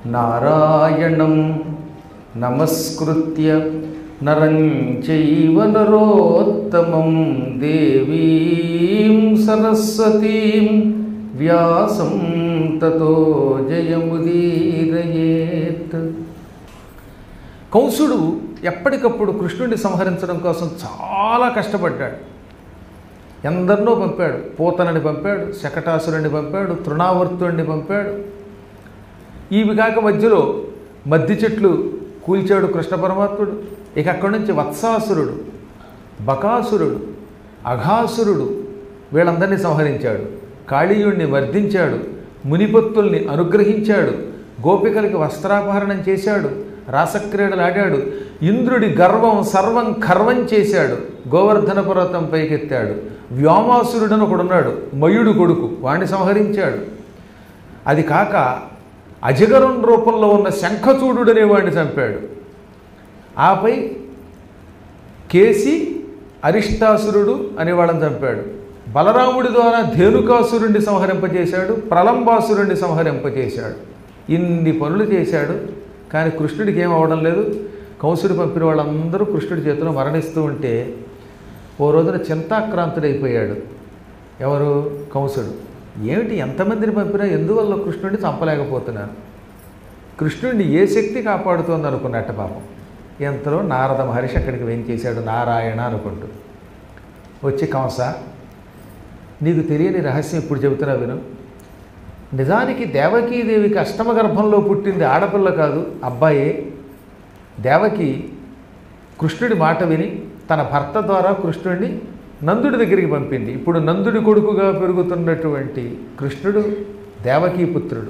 నారాయణం నమస్కృత్య నరం చైవ నరోత్తమం దేవీం సరస్వతీం వ్యాసం తతో జయముదీరయేత్ కంసుడు ఎప్పటికప్పుడు కృష్ణుడిని సంహరించడం కోసం చాలా కష్టపడ్డాడు ఎందరినో పంపాడు పూతనని పంపాడు శకటాసురుని పంపాడు తృణావర్తుడిని పంపాడు ఇవి కాక మధ్యలో మద్ది చెట్లు కూల్చాడు కృష్ణ పరమాత్ముడు ఇక అక్కడి నుంచి వత్సాసురుడు బకాసురుడు అఘాసురుడు వీళ్ళందరినీ సంహరించాడు కాళీయుణ్ణి వర్ధించాడు మునిపత్తుల్ని అనుగ్రహించాడు గోపికలకి వస్త్రాపహరణం చేశాడు రాసక్రీడలు ఆడాడు ఇంద్రుడి గర్వం సర్వం ఖర్వం చేశాడు గోవర్ధన పర్వతం పైకెత్తాడు వ్యోమాసురుడని ఒకడున్నాడు మయుడు కొడుకు వాణ్ణి సంహరించాడు అది కాక అజగరం రూపంలో ఉన్న శంఖచూడుడనే వాడిని చంపాడు ఆపై కేసి అరిష్టాసురుడు అనే వాళ్ళని చంపాడు బలరాముడి ద్వారా ధేనుకాసురుణ్ణి సంహరింపజేశాడు ప్రలంబాసురుణ్ణి సంహరింపజేశాడు ఇన్ని పనులు చేశాడు కానీ కృష్ణుడికి ఏం అవడం లేదు కంసుడు పంపిన వాళ్ళందరూ కృష్ణుడి చేతిలో మరణిస్తూ ఉంటే ఓ రోజున చింతాక్రాంతుడైపోయాడు ఎవరు కంసుడు ఏమిటి ఎంతమందిని పంపినా ఎందువల్ల కృష్ణుడిని చంపలేకపోతున్నాను కృష్ణుడిని ఏ శక్తి కాపాడుతోంది అనుకున్నట్ట పాపం ఎంతలో నారద మహర్షి అక్కడికి వెంచేశాడు నారాయణ అనుకుంటూ వచ్చి కంస నీకు తెలియని రహస్యం ఇప్పుడు చెబుతున్నా విను నిజానికి దేవకీదేవికి అష్టమ గర్భంలో పుట్టింది ఆడపిల్ల కాదు అబ్బాయే దేవకి కృష్ణుడి మాట విని తన భర్త ద్వారా కృష్ణుడిని నందుడి దగ్గరికి పంపింది ఇప్పుడు నందుడి కొడుకుగా పెరుగుతున్నటువంటి కృష్ణుడు దేవకీ పుత్రుడు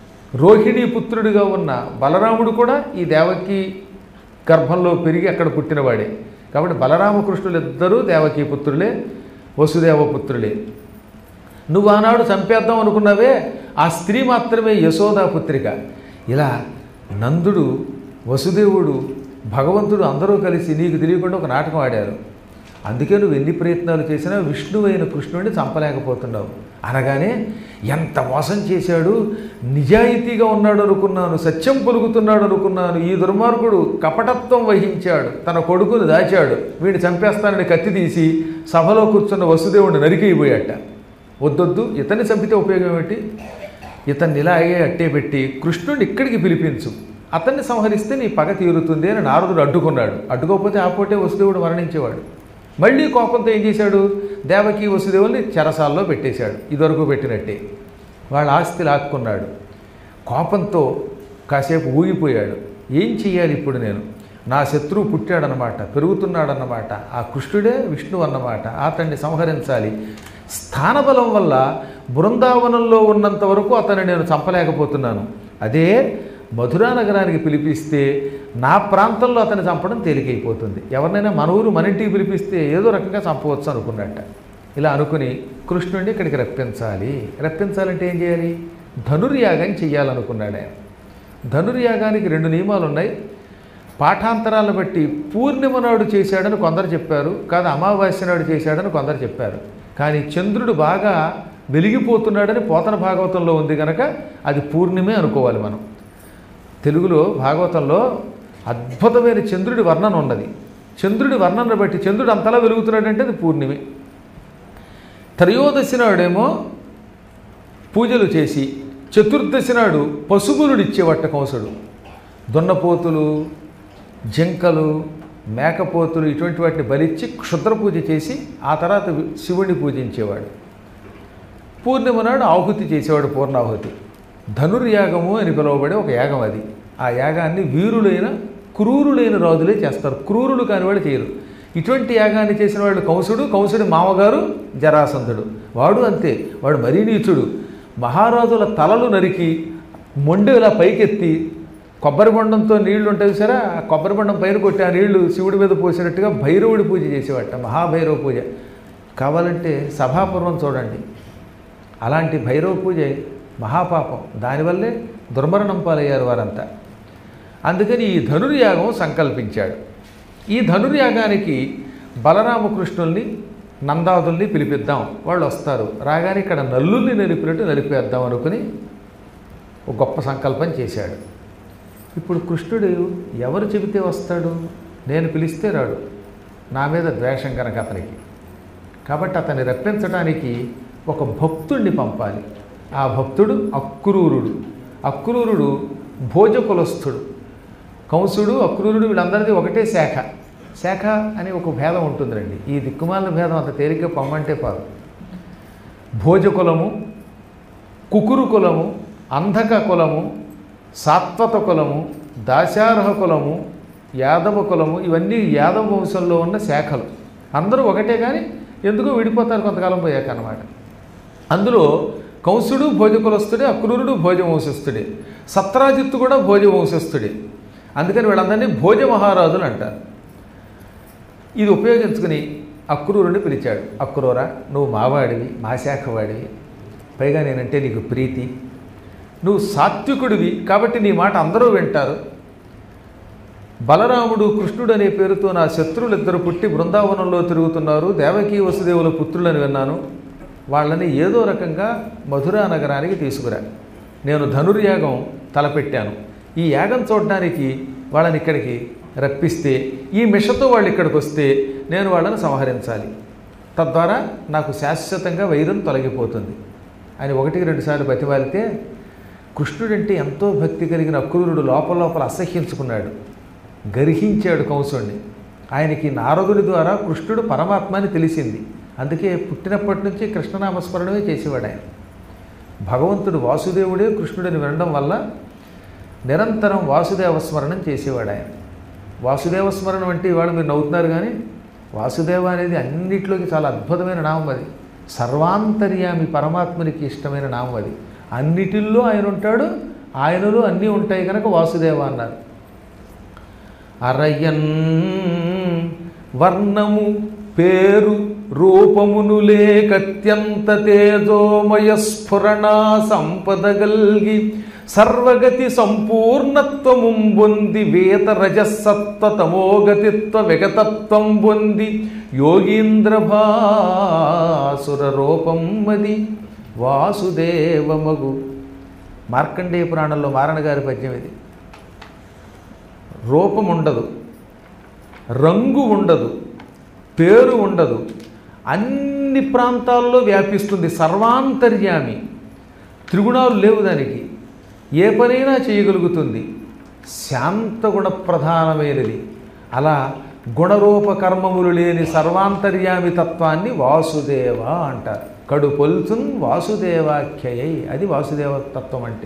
రోహిణీ పుత్రుడిగా ఉన్న బలరాముడు కూడా ఈ దేవకీ గర్భంలో పెరిగి అక్కడ పుట్టినవాడే కాబట్టి బలరామకృష్ణులు ఇద్దరూ దేవకీ పుత్రులే వసుదేవ పుత్రులే నువ్వు ఆనాడు చంపేద్దాం అనుకున్నావే ఆ స్త్రీ మాత్రమే యశోదా పుత్రిక ఇలా నందుడు వసుదేవుడు భగవంతుడు అందరూ కలిసి నీకు తెలియకుండా ఒక నాటకం ఆడారు అందుకే నువ్వు ఎన్ని ప్రయత్నాలు చేసినా విష్ణువైన కృష్ణుడిని చంపలేకపోతున్నావు అనగానే ఎంత మోసం చేశాడు నిజాయితీగా ఉన్నాడు అనుకున్నాను సత్యం పలుకుతున్నాడు అనుకున్నాను ఈ దుర్మార్గుడు కపటత్వం వహించాడు తన కొడుకును దాచాడు వీడిని చంపేస్తానని కత్తి తీసి సభలో కూర్చున్న వసుదేవుడిని నరికేయిపోయాట వద్దొద్దు ఇతన్ని చంపితే ఉపయోగం ఏమిటి ఇతన్ని ఇలాగే అట్టే పెట్టి కృష్ణుడిని ఇక్కడికి పిలిపించు అతన్ని సంహరిస్తే నీ పగ తీరుతుంది అని నారదుడు అడ్డుకున్నాడు అడ్డుకోకపోతే ఆపోటే వసుదేవుడు మరణించేవాడు మళ్ళీ కోపంతో ఏం చేశాడు దేవకి వసుదేవుల్ని చెరసాల్లో పెట్టేశాడు ఇదివరకు పెట్టినట్టే వాళ్ళ ఆస్తి లాక్కున్నాడు కోపంతో కాసేపు ఊగిపోయాడు ఏం చెయ్యాలి ఇప్పుడు నేను నా శత్రువు పుట్టాడనమాట పెరుగుతున్నాడన్నమాట ఆ కృష్ణుడే విష్ణువు అన్నమాట అతన్ని సంహరించాలి స్థానబలం వల్ల బృందావనంలో ఉన్నంత వరకు అతన్ని నేను చంపలేకపోతున్నాను అదే మధురా నగరానికి పిలిపిస్తే నా ప్రాంతంలో అతన్ని చంపడం తేలికైపోతుంది ఎవరినైనా మన ఊరు మన ఇంటికి పిలిపిస్తే ఏదో రకంగా చంపవచ్చు అనుకున్నట్ట ఇలా అనుకుని కృష్ణుడిని ఇక్కడికి రప్పించాలి రప్పించాలంటే ఏం చేయాలి ధనుర్యాగం చెయ్యాలనుకున్నాడు ఆయన ధనుర్యాగానికి రెండు నియమాలు ఉన్నాయి పాఠాంతరాలను బట్టి పూర్ణిమ నాడు చేశాడని కొందరు చెప్పారు కాదు అమావాస్య నాడు చేశాడని కొందరు చెప్పారు కానీ చంద్రుడు బాగా వెలిగిపోతున్నాడని పోతన భాగవతంలో ఉంది కనుక అది పూర్ణిమే అనుకోవాలి మనం తెలుగులో భాగవతంలో అద్భుతమైన చంద్రుడి వర్ణన ఉన్నది చంద్రుడి వర్ణన బట్టి చంద్రుడు అంతలా వెలుగుతున్నాడంటే అది పూర్ణిమే త్రయోదశి నాడేమో పూజలు చేసి చతుర్దశి నాడు పశువులుడు ఇచ్చేవట్ట కంసుడు దున్నపోతులు జింకలు మేకపోతులు ఇటువంటి వాటిని బలిచ్చి క్షుద్ర పూజ చేసి ఆ తర్వాత శివుణ్ణి పూజించేవాడు పూర్ణిమ నాడు ఆహుతి చేసేవాడు పూర్ణాహుతి ధనుర్యాగము అని పిలువబడే ఒక యాగం అది ఆ యాగాన్ని వీరులైన క్రూరులైన రాజులే చేస్తారు క్రూరులు కాని వాళ్ళు చేయరు ఇటువంటి యాగాన్ని చేసిన వాళ్ళు కంసుడు కంసుడి మామగారు జరాసంధుడు వాడు అంతే వాడు మరీ నీచుడు మహారాజుల తలలు నరికి మొండె ఇలా పైకెత్తి కొబ్బరి బొండంతో నీళ్లు ఉంటాయి సరే ఆ కొబ్బరి బొండం పైన కొట్టి ఆ నీళ్లు శివుడి మీద పోసినట్టుగా భైరవుడి పూజ చేసేవాట మహాభైరవ పూజ కావాలంటే సభాపూర్వం చూడండి అలాంటి భైరవ పూజ మహాపాపం దానివల్లే దుర్మరణం పాలయ్యారు వారంతా అందుకని ఈ ధనుర్యాగం సంకల్పించాడు ఈ ధనుర్యాగానికి బలరామకృష్ణుల్ని నందాదుల్ని పిలిపిద్దాం వాళ్ళు వస్తారు రాగానే ఇక్కడ నల్లుల్ని నలిపినట్టు నలిపేద్దాం అనుకుని ఒక గొప్ప సంకల్పం చేశాడు ఇప్పుడు కృష్ణుడు ఎవరు చెబితే వస్తాడు నేను పిలిస్తే రాడు నా మీద ద్వేషం కనుక అతనికి కాబట్టి అతన్ని రప్పించడానికి ఒక భక్తుడిని పంపాలి ఆ భక్తుడు అక్రూరుడు అక్రూరుడు భోజకులస్థుడు కంసుడు అక్రూరుడు వీళ్ళందరిది ఒకటే శాఖ శాఖ అని ఒక భేదం ఉంటుందండి ఈ దిక్కుమాల భేదం అంత తేలిగ్గా పొమ్మంటే పాదు భోజకులము కుకురు కులము అంధక కులము సాత్వత కులము దాశార్హ కులము యాదవ కులము ఇవన్నీ యాదవ వంశంలో ఉన్న శాఖలు అందరూ ఒకటే కానీ ఎందుకో విడిపోతారు కొంతకాలం పోయాక అన్నమాట అందులో కంసుడు భోజకులస్తుడే అక్రూరుడు భోజవంశస్థుడే సత్రాజిత్తు కూడా భోజవంశస్థుడే అందుకని వీళ్ళందరినీ భోజ మహారాజులు అంటారు ఇది ఉపయోగించుకుని అక్రూరుని పిలిచాడు అక్రూరా నువ్వు మావాడివి మా శాఖ వాడివి పైగా నేనంటే నీకు ప్రీతి నువ్వు సాత్వికుడివి కాబట్టి నీ మాట అందరూ వింటారు బలరాముడు కృష్ణుడు అనే పేరుతో నా శత్రువులు ఇద్దరు పుట్టి బృందావనంలో తిరుగుతున్నారు దేవకీ వసుదేవుల పుత్రులని విన్నాను వాళ్ళని ఏదో రకంగా మధురా నగరానికి తీసుకురా నేను ధనుర్యాగం తలపెట్టాను ఈ యాగం చూడడానికి వాళ్ళని ఇక్కడికి రప్పిస్తే ఈ మిషతో వాళ్ళు ఇక్కడికి వస్తే నేను వాళ్ళని సంహరించాలి తద్వారా నాకు శాశ్వతంగా వైరం తొలగిపోతుంది అని ఒకటికి రెండుసార్లు బతిమాలితే కృష్ణుడంటే ఎంతో భక్తి కలిగిన అక్రూరుడు లోపల లోపల అసహ్యించుకున్నాడు గర్హించాడు కంసుడిని ఆయనకి నారదుడి ద్వారా కృష్ణుడు పరమాత్మ అని తెలిసింది అందుకే పుట్టినప్పటి నుంచి కృష్ణనామస్మరణమే చేసేవాడు ఆయన భగవంతుడు వాసుదేవుడే కృష్ణుడిని వినడం వల్ల నిరంతరం వాసుదేవ స్మరణం చేసేవాడు ఆయన వాసుదేవ స్మరణం అంటే ఇవాళ మీరు నవ్వుతున్నారు కానీ వాసుదేవ అనేది అన్నిట్లోకి చాలా అద్భుతమైన నామం అది సర్వాంతర్యామి పరమాత్మనికి ఇష్టమైన నామం అది అన్నిటిల్లో ఆయన ఉంటాడు ఆయనలో అన్నీ ఉంటాయి కనుక వాసుదేవ అన్నారు అరయన్ వర్ణము పేరు రూపమును లేకత్యంత తేజోమయ స్ఫురణా సంపద గల్గి సర్వగతి సంపూర్ణత్వము పొంది వేత రజసత్వ తమోగతిత్వ విగతత్వం పొంది యోగీంద్ర భాసుర రూపం మది వాసుదేవమగు మార్కండేయ పురాణంలో మారణ గారి పద్యం ఇది రూపం ఉండదు రంగు ఉండదు పేరు ఉండదు అన్ని ప్రాంతాల్లో వ్యాపిస్తుంది సర్వాంతర్యామి త్రిగుణాలు లేవు దానికి ఏ పనైనా చేయగలుగుతుంది శాంతగుణ ప్రధానమైనది అలా గుణరూప కర్మములు లేని సర్వాంతర్యామి తత్వాన్ని వాసుదేవ అంటారు కడు పొల్చున్ వాసుదేవాఖ్యయై అది వాసుదేవ తత్వం అంటే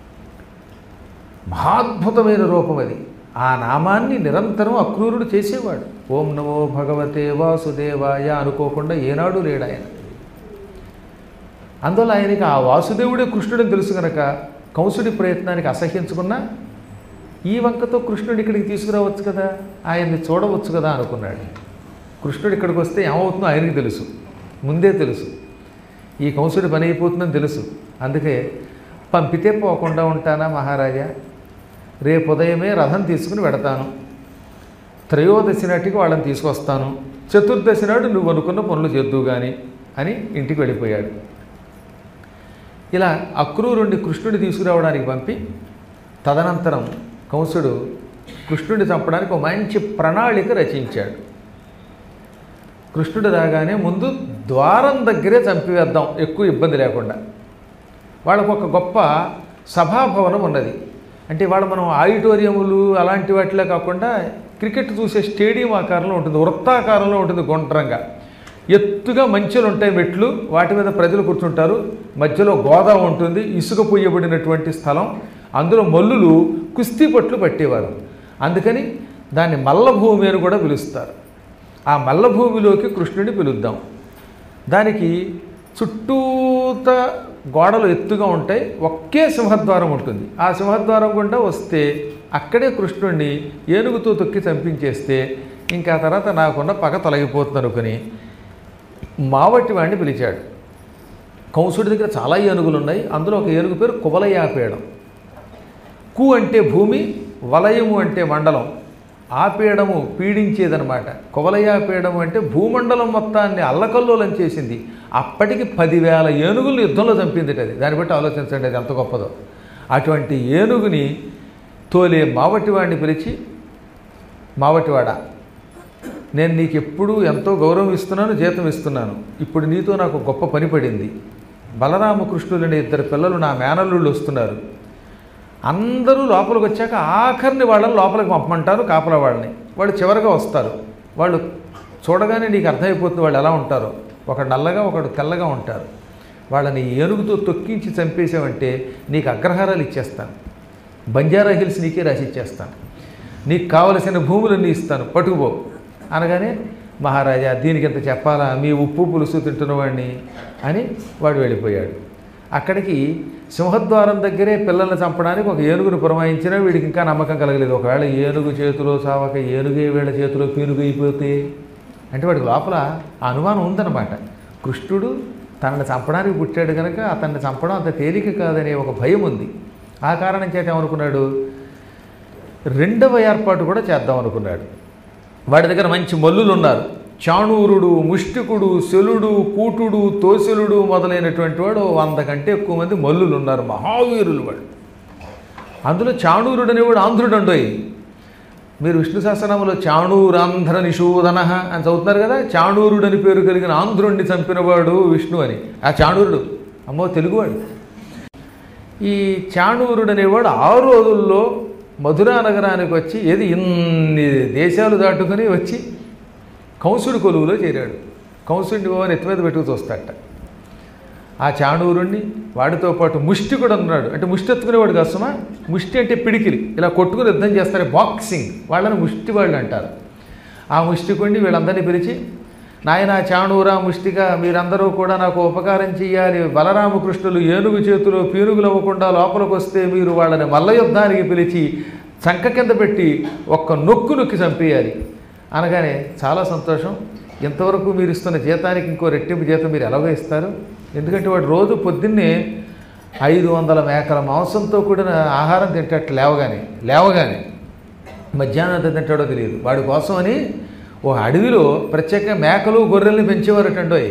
మహాద్భుతమైన రూపం అది ఆ నామాన్ని నిరంతరం అక్రూరుడు చేసేవాడు ఓం నమో భగవతే వాసుదేవాయ అనుకోకుండా ఏనాడు లేడు ఆయన అందువల్ల ఆయనకి ఆ వాసుదేవుడే కృష్ణుడని తెలుసు కనుక కంసుడి ప్రయత్నానికి అసహ్యించుకున్నా ఈ వంకతో కృష్ణుడు ఇక్కడికి తీసుకురావచ్చు కదా ఆయన్ని చూడవచ్చు కదా అనుకున్నాడు కృష్ణుడు ఇక్కడికి వస్తే ఏమవుతుందో ఆయనకి తెలుసు ముందే తెలుసు ఈ కంసుడి పని అయిపోతుందని తెలుసు అందుకే పంపితే పోకుండా ఉంటానా మహారాజా రేపు ఉదయమే రథం తీసుకుని వెడతాను త్రయోదశి నాటికి వాళ్ళని తీసుకొస్తాను చతుర్దశి నాడు నువ్వు అనుకున్న పనులు చేద్దు కానీ అని ఇంటికి వెళ్ళిపోయాడు ఇలా అక్రూరుణ్ణి కృష్ణుడి తీసుకురావడానికి పంపి తదనంతరం కంసుడు కృష్ణుడిని చంపడానికి ఒక మంచి ప్రణాళిక రచించాడు కృష్ణుడు రాగానే ముందు ద్వారం దగ్గరే చంపివేద్దాం ఎక్కువ ఇబ్బంది లేకుండా వాళ్ళకు ఒక గొప్ప సభాభవనం ఉన్నది అంటే వాళ్ళు మనం ఆడిటోరియంలు అలాంటి వాటిలో కాకుండా క్రికెట్ చూసే స్టేడియం ఆకారంలో ఉంటుంది వృత్తాకారంలో ఉంటుంది గుండ్రంగా ఎత్తుగా మంచెలు ఉంటాయి మెట్లు వాటి మీద ప్రజలు కూర్చుంటారు మధ్యలో గోదా ఉంటుంది ఇసుక పొయ్యబడినటువంటి స్థలం అందులో మల్లులు కుస్తీ పట్లు పట్టేవారు అందుకని దాన్ని మల్లభూమి అని కూడా పిలుస్తారు ఆ మల్లభూమిలోకి కృష్ణుడిని పిలుద్దాం దానికి చుట్టూత గోడలు ఎత్తుగా ఉంటాయి ఒకే సింహద్వారం ఉంటుంది ఆ సింహద్వారం గుండా వస్తే అక్కడే కృష్ణుడిని ఏనుగుతో తొక్కి చంపించేస్తే ఇంకా తర్వాత నాకున్న పగ తొలగిపోతుంది అనుకుని మావట్టి వాడిని పిలిచాడు కంసుడి దగ్గర చాలా ఏనుగులు ఉన్నాయి అందులో ఒక ఏనుగు పేరు కువలయాపేడం కు అంటే భూమి వలయము అంటే మండలం ఆపేయడము పీడించేదనమాట కువలయాపేయడము అంటే భూమండలం మొత్తాన్ని అల్లకల్లోలం చేసింది అప్పటికి పదివేల ఏనుగులు యుద్ధంలో చంపింది అది దాన్ని బట్టి ఆలోచించండి అది ఎంత గొప్పదో అటువంటి ఏనుగుని తోలే మావటివాడిని పిలిచి మావటివాడ నేను నీకు ఎప్పుడూ ఎంతో గౌరవం ఇస్తున్నాను జీతం ఇస్తున్నాను ఇప్పుడు నీతో నాకు గొప్ప పని పడింది బలరామకృష్ణులని ఇద్దరు పిల్లలు నా మేనల్లుళ్ళు వస్తున్నారు అందరూ లోపలికి వచ్చాక ఆఖరిని వాళ్ళని లోపలికి పంపమంటారు కాపలా వాళ్ళని వాళ్ళు చివరిగా వస్తారు వాళ్ళు చూడగానే నీకు అర్థమైపోతుంది వాళ్ళు ఎలా ఉంటారో ఒకడు నల్లగా ఒకడు తెల్లగా ఉంటారు వాళ్ళని ఏనుగుతో తొక్కించి చంపేసావంటే నీకు అగ్రహారాలు ఇచ్చేస్తాను బంజారా హిల్స్ నీకే రాసి ఇచ్చేస్తాను నీకు కావలసిన భూములన్నీ ఇస్తాను పట్టుకుపో అనగానే మహారాజా దీనికి ఇంత చెప్పాలా మీ ఉప్పు పులుసు తింటున్నవాడిని అని వాడు వెళ్ళిపోయాడు అక్కడికి సింహద్వారం దగ్గరే పిల్లల్ని చంపడానికి ఒక ఏనుగును పురమాయించినా వీడికి ఇంకా నమ్మకం కలగలేదు ఒకవేళ ఏనుగు చేతిలో సావక ఏనుగే వీళ్ళ చేతిలో పీనుగు అయిపోతే అంటే వాడికి లోపల ఆ అనుమానం ఉందన్నమాట కృష్ణుడు తనని చంపడానికి పుట్టాడు కనుక అతన్ని చంపడం అంత తేలిక కాదనే ఒక భయం ఉంది ఆ కారణం చేత ఏమనుకున్నాడు రెండవ ఏర్పాటు కూడా చేద్దాం అనుకున్నాడు వాడి దగ్గర మంచి మల్లులు ఉన్నారు చాణూరుడు ముష్టికుడు శలుడు కూటుడు తోశలుడు మొదలైనటువంటి వాడు ఓ వంద కంటే ఎక్కువ మంది మల్లులు ఉన్నారు మహావీరులు వాడు అందులో చాణూరుడు అనేవాడు ఆంధ్రుడు అండోయి మీరు విష్ణు సహస్రనామంలో చాణూరాంధ్ర నిషూదన అని చదువుతున్నారు కదా చాణూరుడు అని పేరు కలిగిన ఆంధ్రుణ్ణి చంపినవాడు విష్ణు అని ఆ చాణూరుడు అమ్మో తెలుగువాడు ఈ చాణూరుడు అనేవాడు ఆ రోజుల్లో మధురా నగరానికి వచ్చి ఏది ఇన్ని దేశాలు దాటుకుని వచ్చి కంసుడి కొలువులో చేరాడు కంసుడిని ఓ నెత్తి మీద పెట్టుకు చూస్తాడట ఆ చాణూరుణ్ణి వాడితో పాటు ముష్టి కూడా ఉన్నాడు అంటే ముష్టి ఎత్తుకునేవాడు కాసమా ముష్టి అంటే పిడికిలి ఇలా కొట్టుకుని యుద్ధం చేస్తారు బాక్సింగ్ వాళ్ళని ముష్టి వాళ్ళు అంటారు ఆ ముష్టికుండి వీళ్ళందరినీ పిలిచి నాయన చాణూరా ముష్టిగా మీరందరూ కూడా నాకు ఉపకారం చేయాలి బలరామకృష్ణులు ఏనుగు చేతిలో పీనుగులు అవ్వకుండా లోపలికి వస్తే మీరు వాళ్ళని మల్ల యుద్ధానికి పిలిచి చంక కింద పెట్టి ఒక్క నొక్కు నొక్కి చంపేయాలి అనగానే చాలా సంతోషం ఇంతవరకు మీరు ఇస్తున్న జీతానికి ఇంకో రెట్టింపు జీతం మీరు ఎలాగో ఇస్తారు ఎందుకంటే వాడు రోజు పొద్దున్నే ఐదు వందల మేకల మాంసంతో కూడిన ఆహారం తింటట్టు లేవగానే లేవగానే మధ్యాహ్నం ఎంత తింటాడో తెలియదు వాడి కోసం అని ఓ అడవిలో ప్రత్యేక మేకలు గొర్రెల్ని పెంచేవారటండోయ్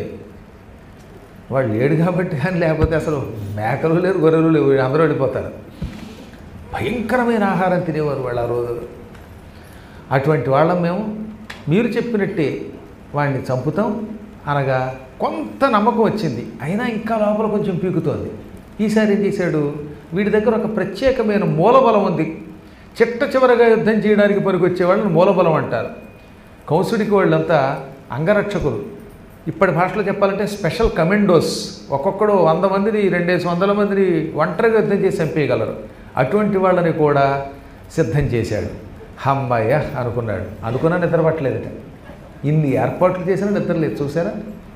వాడు లేడు కాబట్టి కానీ లేకపోతే అసలు మేకలు లేరు గొర్రెలు లేవు వీళ్ళు అందరూ వెళ్ళిపోతారు భయంకరమైన ఆహారం తినేవారు వాళ్ళు ఆ రోజు అటువంటి వాళ్ళం మేము మీరు చెప్పినట్టే వాడిని చంపుతాం అనగా కొంత నమ్మకం వచ్చింది అయినా ఇంకా లోపల కొంచెం పీకుతోంది ఈసారి ఏం చేశాడు వీడి దగ్గర ఒక ప్రత్యేకమైన మూలబలం ఉంది చిట్ట చివరగా యుద్ధం చేయడానికి పనికొచ్చే వాళ్ళని మూలబలం అంటారు కౌసుడికి వాళ్ళంతా అంగరక్షకులు ఇప్పటి భాషలో చెప్పాలంటే స్పెషల్ కమెండోస్ ఒక్కొక్కడు వంద మందిని రెండేసి వందల మందిని ఒంటరిగా యుద్ధం చేసి చంపేయగలరు అటువంటి వాళ్ళని కూడా సిద్ధం చేశాడు హమ్మయ్య అనుకున్నాడు అనుకున్నా నిద్రపట్టలేదట ఇన్ని ఏర్పాట్లు చేసినా నిద్ర లేదు చూసారా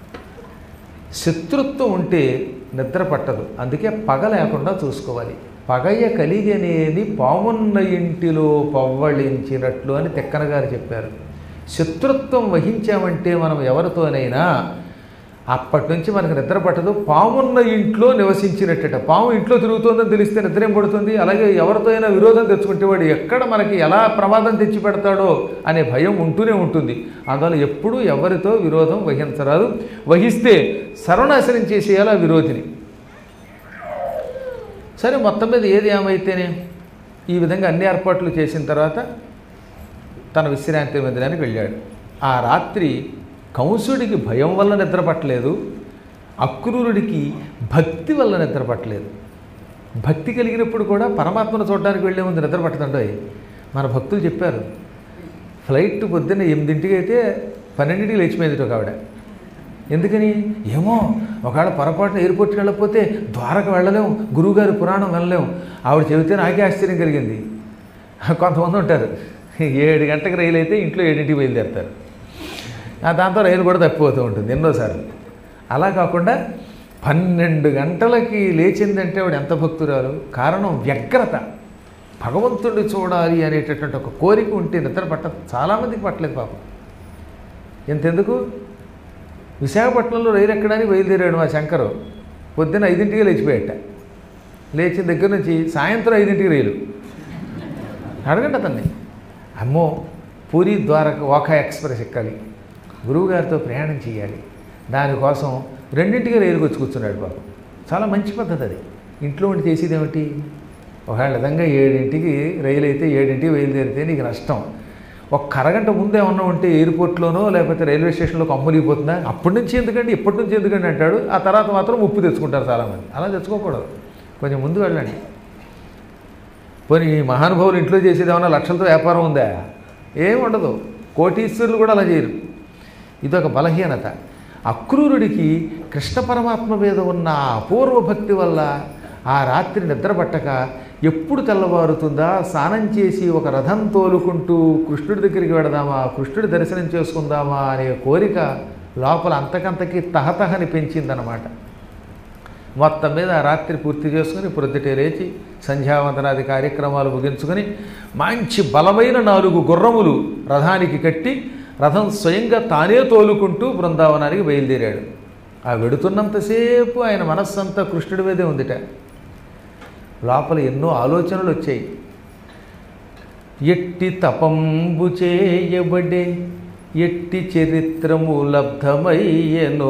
శత్రుత్వం ఉంటే నిద్ర పట్టదు అందుకే పగ లేకుండా చూసుకోవాలి పగయ్య కలిగనేది పామున్న ఇంటిలో పవ్వళించినట్లు అని తెక్కన గారు చెప్పారు శత్రుత్వం వహించామంటే మనం ఎవరితోనైనా అప్పటి నుంచి మనకు నిద్ర పట్టదు పామున్న ఇంట్లో నివసించినట్టట పాము ఇంట్లో తిరుగుతోందని తెలిస్తే నిద్ర ఏం పడుతుంది అలాగే ఎవరితో అయినా విరోధం తెచ్చుకుంటే వాడు ఎక్కడ మనకి ఎలా ప్రమాదం తెచ్చి పెడతాడో అనే భయం ఉంటూనే ఉంటుంది అందువల్ల ఎప్పుడూ ఎవరితో విరోధం వహించరాదు వహిస్తే సర్వనాశనం చేసేయాలి ఆ విరోధిని సరే మొత్తం మీద ఏది ఏమైతేనే ఈ విధంగా అన్ని ఏర్పాట్లు చేసిన తర్వాత తన విశ్రాంతి మందిరానికి వెళ్ళాడు ఆ రాత్రి కంసుడికి భయం వల్ల నిద్ర పట్టలేదు అక్రూరుడికి భక్తి వల్ల నిద్ర పట్టలేదు భక్తి కలిగినప్పుడు కూడా పరమాత్మను చూడడానికి వెళ్ళే ముందు నిద్ర పట్టదండోయ్ మన భక్తులు చెప్పారు ఫ్లైట్ పొద్దున్న ఎనిమిదింటికి అయితే పన్నెండింటికి లేచిపోయింది ఒక ఆవిడ ఎందుకని ఏమో ఒకవేళ పొరపాటున ఎయిర్పోర్ట్కి వెళ్ళకపోతే ద్వారకు వెళ్ళలేం గురువుగారి పురాణం వెళ్ళలేం ఆవిడ చెబితే నాకే ఆశ్చర్యం కలిగింది కొంతమంది ఉంటారు ఏడు గంటలకు రైలు అయితే ఇంట్లో ఏడింటికి బయలుదేరుతారు ఆ దాంతో రైలు కూడా తప్పిపోతూ ఉంటుంది ఎన్నోసార్లు అలా కాకుండా పన్నెండు గంటలకి లేచిందంటే ఆవిడ ఎంత భక్తురాలు కారణం వ్యగ్రత భగవంతుడిని చూడాలి అనేటటువంటి ఒక కోరిక ఉంటే నిద్ర పట్ట చాలామందికి పట్టలేదు పాపం ఎంతెందుకు విశాఖపట్నంలో రైలు ఎక్కడానికి బయలుదేరాడు మా శంకరు పొద్దున్న ఐదింటికి లేచిపోయాట లేచిన దగ్గర నుంచి సాయంత్రం ఐదింటికి రైలు అడగండి అతన్ని అమ్మో పూరి ద్వారక ఓఖా ఎక్స్ప్రెస్ ఎక్కాలి గురువుగారితో ప్రయాణం చేయాలి దానికోసం రెండింటికి రైలుకి వచ్చి కూర్చున్నాడు బాబు చాలా మంచి పద్ధతి అది ఇంట్లో ఉండి చేసేది ఏమిటి ఒకవేళ నిజంగా ఏడింటికి రైలు అయితే ఏడింటికి బయలుదేరితే నీకు నష్టం ఒక అరగంట ముందే ఏమన్నా ఉంటే ఎయిర్పోర్ట్లోనో లేకపోతే రైల్వే స్టేషన్లోకి అమ్ములిపోతుందా అప్పటి నుంచి ఎందుకండి ఇప్పటి నుంచి ఎందుకండి అంటాడు ఆ తర్వాత మాత్రం ఉప్పు తెచ్చుకుంటారు చాలామంది అలా తెచ్చుకోకూడదు కొంచెం ముందు వెళ్ళండి పోనీ ఈ మహానుభావులు ఇంట్లో చేసేది ఏమన్నా లక్షలతో వ్యాపారం ఉందా ఏం ఉండదు కోటీశ్వరులు కూడా అలా చేయరు ఇదొక బలహీనత అక్రూరుడికి కృష్ణ పరమాత్మ మీద ఉన్న ఆ అపూర్వ భక్తి వల్ల ఆ రాత్రి నిద్ర పట్టక ఎప్పుడు తెల్లవారుతుందా స్నానం చేసి ఒక రథం తోలుకుంటూ కృష్ణుడి దగ్గరికి వెడదామా కృష్ణుడి దర్శనం చేసుకుందామా అనే కోరిక లోపల అంతకంతకి తహతహని పెంచిందనమాట మొత్తం మీద ఆ రాత్రి పూర్తి చేసుకుని ప్రొద్దుటే లేచి సంధ్యావందనాది కార్యక్రమాలు ముగించుకొని మంచి బలమైన నాలుగు గుర్రములు రథానికి కట్టి రథం స్వయంగా తానే తోలుకుంటూ బృందావనానికి బయలుదేరాడు ఆ వెడుతున్నంతసేపు ఆయన మనస్సంతా కృష్ణుడి మీదే ఉందిట లోపల ఎన్నో ఆలోచనలు వచ్చాయి ఎట్టి తపంబు చేయబడే ఎట్టి చరిత్రము లబ్ధమయ్యెనో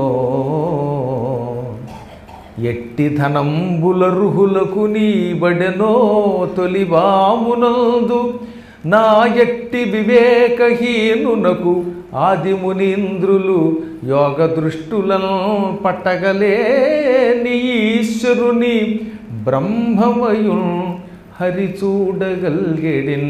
ఎట్టి ధనంబులర్హులకు నీబడెనో తొలివామునందు నా ఎట్టి వివేకహీనునకు ఆదిమునీంద్రులు యోగ దృష్టులను పట్టగలేని ఈశ్వరుని బ్రహ్మమయున్ హరి చూడగల్గెడిన్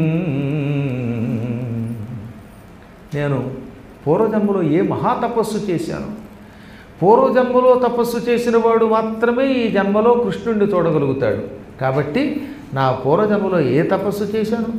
నేను పూర్వజన్మలో ఏ మహాతపస్సు చేశాను పూర్వజన్మలో తపస్సు చేసిన వాడు మాత్రమే ఈ జన్మలో కృష్ణుడిని చూడగలుగుతాడు కాబట్టి నా పూర్వజన్మలో ఏ తపస్సు చేశాను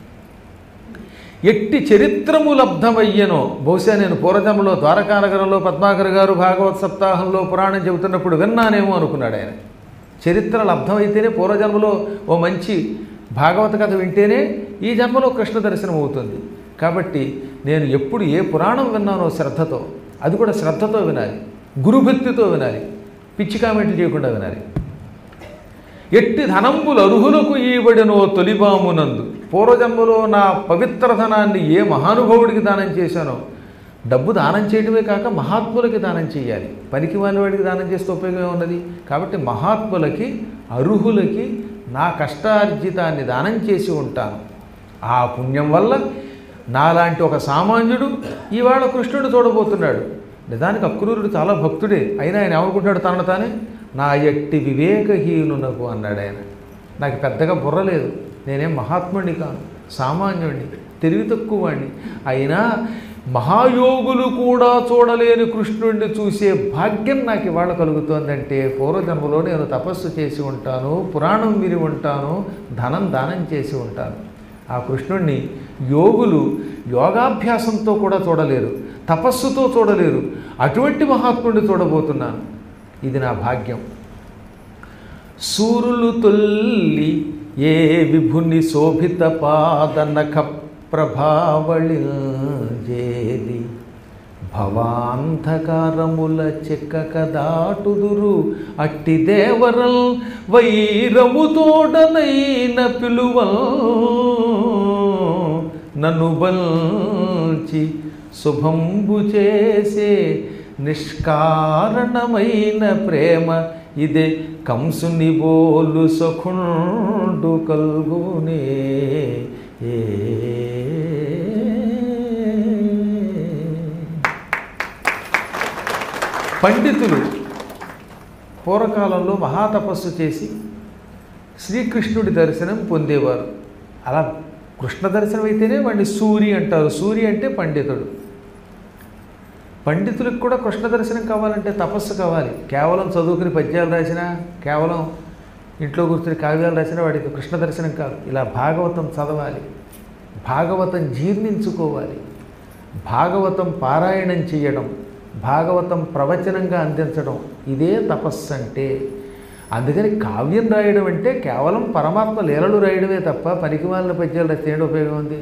ఎట్టి చరిత్రము లబ్ధమయ్యనో బహుశా నేను పూర్వజన్మలో ద్వారకానగరంలో పద్మాకర్ గారు భాగవత్ సప్తాహంలో పురాణం చెబుతున్నప్పుడు విన్నానేమో అనుకున్నాడు ఆయన చరిత్ర లబ్ధమైతేనే పూర్వజన్మలో ఓ మంచి భాగవత కథ వింటేనే ఈ జన్మలో కృష్ణ దర్శనం అవుతుంది కాబట్టి నేను ఎప్పుడు ఏ పురాణం విన్నానో శ్రద్ధతో అది కూడా శ్రద్ధతో వినాలి గురుభక్తితో వినాలి పిచ్చి కామెంట్లు చేయకుండా వినాలి ఎట్టి ధనంబులు అర్హులకు ఈబడినో తొలిబామునందు పూర్వజన్మలో నా పవిత్ర ధనాన్ని ఏ మహానుభావుడికి దానం చేశానో డబ్బు దానం చేయడమే కాక మహాత్ములకి దానం చేయాలి పనికి వాడికి దానం చేస్తే ఉపయోగం ఉన్నది కాబట్టి మహాత్ములకి అర్హులకి నా కష్టార్జితాన్ని దానం చేసి ఉంటాను ఆ పుణ్యం వల్ల నాలాంటి ఒక సామాన్యుడు ఇవాళ కృష్ణుడు చూడబోతున్నాడు నిజానికి అక్రూరుడు చాలా భక్తుడే అయినా ఆయన ఏమనుకుంటాడు తనను తానే నా ఎట్టి వివేకహీనునకు అన్నాడు ఆయన నాకు పెద్దగా బుర్ర లేదు నేనేం మహాత్ముడిని కాను సామాన్యుడిని తెలివి తక్కువ వాడిని అయినా మహాయోగులు కూడా చూడలేని కృష్ణుడిని చూసే భాగ్యం నాకు ఇవాళ కలుగుతోందంటే పూర్వజన్మలో నేను తపస్సు చేసి ఉంటాను పురాణం విని ఉంటాను ధనం దానం చేసి ఉంటాను ఆ కృష్ణుణ్ణి యోగులు యోగాభ్యాసంతో కూడా చూడలేరు తపస్సుతో చూడలేరు అటువంటి మహాత్ముడిని చూడబోతున్నాను ఇది నా భాగ్యం సూరులు తొల్లి ఏ విభుని శోభిత పాదనఖ ప్రభావళి జేలి భవాంధకారముల చెక్కక దాటుదురు అట్టి దేవరల్ వైరము తోడనైన పిలువల్ నన్ను బల్చి శుభంబు చేసే నిష్కారణమైన ప్రేమ ఇదే కంసుని బోలు సఖుండు కల్గునే ఏ పండితులు పూర్వకాలంలో మహాతపస్సు చేసి శ్రీకృష్ణుడి దర్శనం పొందేవారు అలా కృష్ణ దర్శనం అయితేనే వాడిని సూరి అంటారు సూరి అంటే పండితుడు పండితులకు కూడా కృష్ణ దర్శనం కావాలంటే తపస్సు కావాలి కేవలం చదువుకుని పద్యాలు రాసినా కేవలం ఇంట్లో కూర్చుని కావ్యాలు రాసినా వాడికి కృష్ణ దర్శనం కాదు ఇలా భాగవతం చదవాలి భాగవతం జీర్ణించుకోవాలి భాగవతం పారాయణం చేయడం భాగవతం ప్రవచనంగా అందించడం ఇదే తపస్సు అంటే అందుకని కావ్యం రాయడం అంటే కేవలం పరమాత్మ లీలలు రాయడమే తప్ప పనికిమాలిన పద్యాలు రాస్తే ఏంటి ఉపయోగం ఉంది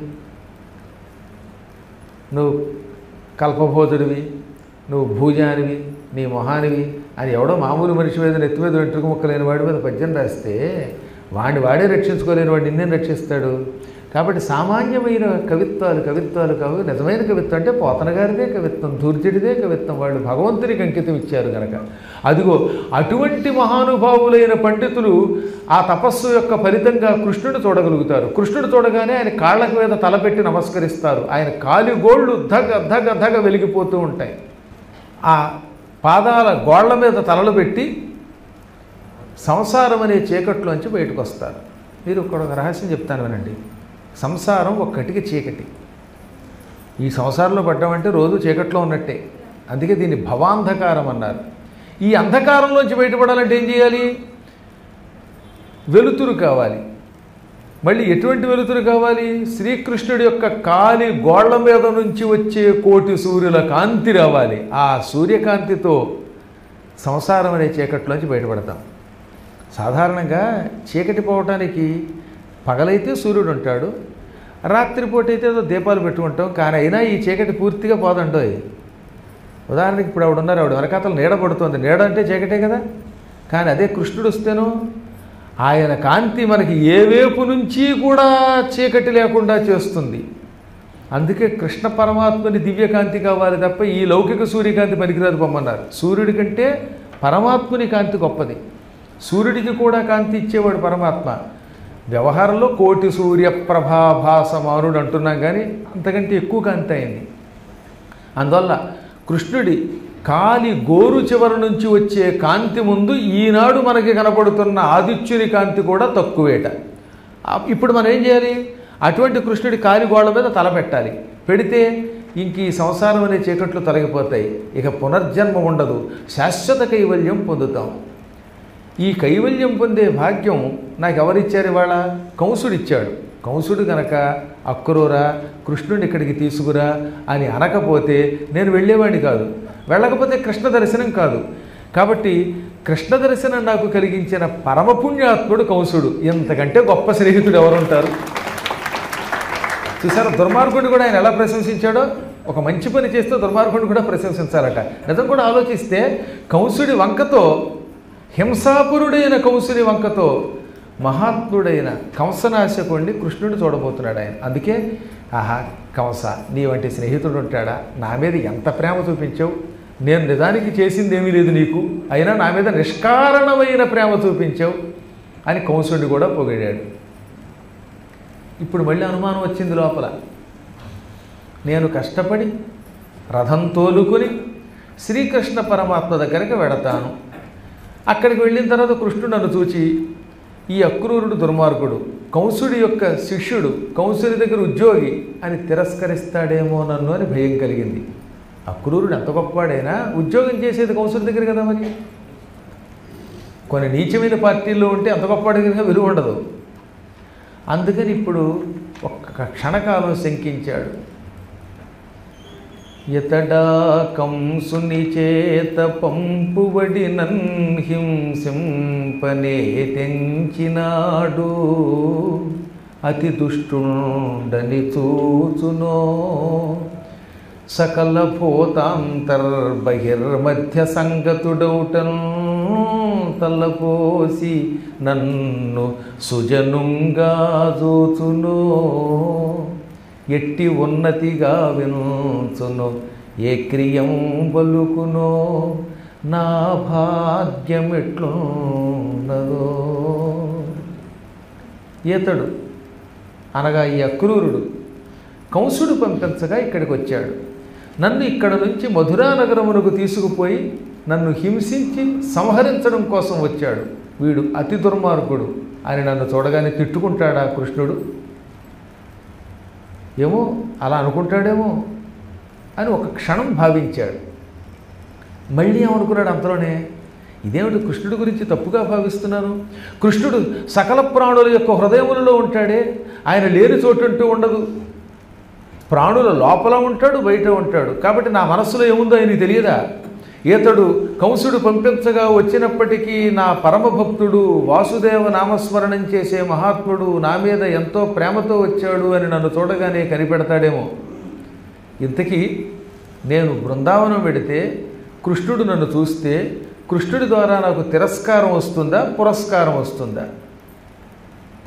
నువ్వు కల్పబోధుడివి నువ్వు భూజానివి నీ మొహానివి అని ఎవడో మామూలు మనిషి మీద నెత్తి మీద వెంట్రుక ముక్క లేని వాడి మీద పద్యం రాస్తే వాడిని వాడే రక్షించుకోలేని వాడు నిన్నేం రక్షిస్తాడు కాబట్టి సామాన్యమైన కవిత్వాలు కవిత్వాలు కావు నిజమైన కవిత్వం అంటే పోతన గారిదే కవిత్వం దుర్జడిదే కవిత్వం వాళ్ళు భగవంతునికి అంకితం ఇచ్చారు కనుక అదిగో అటువంటి మహానుభావులైన పండితులు ఆ తపస్సు యొక్క ఫలితంగా కృష్ణుడు చూడగలుగుతారు కృష్ణుడు చూడగానే ఆయన కాళ్ళకు మీద తలపెట్టి నమస్కరిస్తారు ఆయన కాలి గోళ్ళు ధగ ధగ ధగ వెలిగిపోతూ ఉంటాయి ఆ పాదాల గోళ్ల మీద తలలు పెట్టి సంసారం అనే చీకట్లోంచి బయటకు వస్తారు మీరు ఇక్కడ ఒక రహస్యం చెప్తాను వినండి సంసారం ఒక్కటికి చీకటి ఈ సంసారంలో పడ్డామంటే రోజు చీకట్లో ఉన్నట్టే అందుకే దీన్ని భవాంధకారం అన్నారు ఈ అంధకారంలోంచి బయటపడాలంటే ఏం చేయాలి వెలుతురు కావాలి మళ్ళీ ఎటువంటి వెలుతురు కావాలి శ్రీకృష్ణుడి యొక్క కాలి గోళ్ల మీద నుంచి వచ్చే కోటి సూర్యుల కాంతి రావాలి ఆ సూర్యకాంతితో సంసారం అనే చీకట్లోంచి బయటపడతాం సాధారణంగా చీకటి పోవటానికి పగలైతే సూర్యుడు ఉంటాడు రాత్రిపూట అయితే ఏదో దీపాలు పెట్టుకుంటాం కానీ అయినా ఈ చీకటి పూర్తిగా పోదండోయ్ ఉదాహరణకి ఇప్పుడు ఆవిడ ఉన్నారు ఆవిడ వెనకాతలు నీడ పడుతుంది నీడ అంటే చీకటే కదా కానీ అదే కృష్ణుడు వస్తేనో ఆయన కాంతి మనకి ఏ వైపు నుంచి కూడా చీకటి లేకుండా చేస్తుంది అందుకే కృష్ణ పరమాత్మని దివ్యకాంతి కావాలి తప్ప ఈ లౌకిక సూర్యకాంతి పనికిరాదు పొమ్మన్నారు సూర్యుడి కంటే పరమాత్ముని కాంతి గొప్పది సూర్యుడికి కూడా కాంతి ఇచ్చేవాడు పరమాత్మ వ్యవహారంలో కోటి సూర్య ప్రభాభాసమానుడు అంటున్నాం కానీ అంతకంటే ఎక్కువ కాంతి అయింది అందువల్ల కృష్ణుడి కాలి గోరు చివరి నుంచి వచ్చే కాంతి ముందు ఈనాడు మనకి కనపడుతున్న ఆదిత్యుని కాంతి కూడా తక్కువేట ఆ- ఇప్పుడు మనం ఏం చేయాలి అటువంటి కృష్ణుడి కాలి గోళ్ళ మీద తల పెట్టాలి పెడితే ఇంక ఈ సంసారం అనే చీకట్లు తొలగిపోతాయి ఇక పునర్జన్మ ఉండదు శాశ్వత కైవల్యం పొందుతాం ఈ కైవల్యం పొందే భాగ్యం నాకు ఎవరిచ్చారు ఇవాళ కంసుడిచ్చాడు కంసుడు గనక అక్కురోరా కృష్ణుడిని ఇక్కడికి తీసుకురా అని అనకపోతే నేను వెళ్ళేవాడిని కాదు వెళ్ళకపోతే కృష్ణ దర్శనం కాదు కాబట్టి కృష్ణ దర్శనం నాకు కలిగించిన పరమపుణ్యాత్ముడు కంసుడు ఇంతకంటే గొప్ప స్నేహితుడు ఎవరుంటారు చూసారా దుర్మార్గుడిని కూడా ఆయన ఎలా ప్రశంసించాడో ఒక మంచి పని చేస్తే దుర్మార్గుడిని కూడా ప్రశంసించాలట నిజం కూడా ఆలోచిస్తే కంసుడి వంకతో హింసాపురుడైన కంసుని వంకతో మహాత్ముడైన కంసనాశకుడిని కృష్ణుడు చూడబోతున్నాడు ఆయన అందుకే ఆహా కంస నీ వంటి స్నేహితుడు ఉంటాడా నా మీద ఎంత ప్రేమ చూపించావు నేను నిజానికి చేసింది ఏమీ లేదు నీకు అయినా నా మీద నిష్కారణమైన ప్రేమ చూపించావు అని కంసుడిని కూడా పొగిడాడు ఇప్పుడు మళ్ళీ అనుమానం వచ్చింది లోపల నేను కష్టపడి రథం తోలుకొని శ్రీకృష్ణ పరమాత్మ దగ్గరికి వెడతాను అక్కడికి వెళ్ళిన తర్వాత కృష్ణుడు నన్ను చూచి ఈ అక్రూరుడు దుర్మార్గుడు కంసుడి యొక్క శిష్యుడు కంసుడి దగ్గర ఉద్యోగి అని తిరస్కరిస్తాడేమో నన్ను అని భయం కలిగింది అక్రూరుడు ఎంత గొప్పవాడైనా ఉద్యోగం చేసేది కంసుడి దగ్గర కదా మరి కొన్ని నీచమైన పార్టీల్లో ఉంటే అంత గొప్పవాడిగా విలువ ఉండదు అందుకని ఇప్పుడు ఒక్క క్షణకాలం శంకించాడు ఇతడా కంసుని చేత పంపువడి హింసింపనే తెంచినాడు అతి దుష్టుండని చూచునో సకల భూతాంతర్బహిర్మధ్య సంగతుడౌటన్ తల్లపోసి నన్ను సుజనుంగా చూచునో ఎట్టి ఉన్నతిగా వినుచును ఏ క్రియం పలుకునో నా భాగ్యమెట్లున్నదో ఈతడు అనగా ఈ అక్రూరుడు కంసుడు పంపించగా ఇక్కడికి వచ్చాడు నన్ను ఇక్కడ నుంచి మధురా నగరమునకు తీసుకుపోయి నన్ను హింసించి సంహరించడం కోసం వచ్చాడు వీడు అతి దుర్మార్గుడు అని నన్ను చూడగానే తిట్టుకుంటాడా కృష్ణుడు ఏమో అలా అనుకుంటాడేమో అని ఒక క్షణం భావించాడు మళ్ళీ ఏమనుకున్నాడు అంతలోనే ఇదేమిటి కృష్ణుడి గురించి తప్పుగా భావిస్తున్నాను కృష్ణుడు సకల ప్రాణుల యొక్క హృదయములలో ఉంటాడే ఆయన లేని చోటుంటూ ఉండదు ప్రాణుల లోపల ఉంటాడు బయట ఉంటాడు కాబట్టి నా మనస్సులో ఏముందో ఆయనకి తెలియదా ఈతడు కంసుడు పంపించగా వచ్చినప్పటికీ నా పరమభక్తుడు వాసుదేవ నామస్మరణం చేసే మహాత్ముడు నా మీద ఎంతో ప్రేమతో వచ్చాడు అని నన్ను చూడగానే కనిపెడతాడేమో ఇంతకీ నేను బృందావనం వెడితే కృష్ణుడు నన్ను చూస్తే కృష్ణుడి ద్వారా నాకు తిరస్కారం వస్తుందా పురస్కారం వస్తుందా పు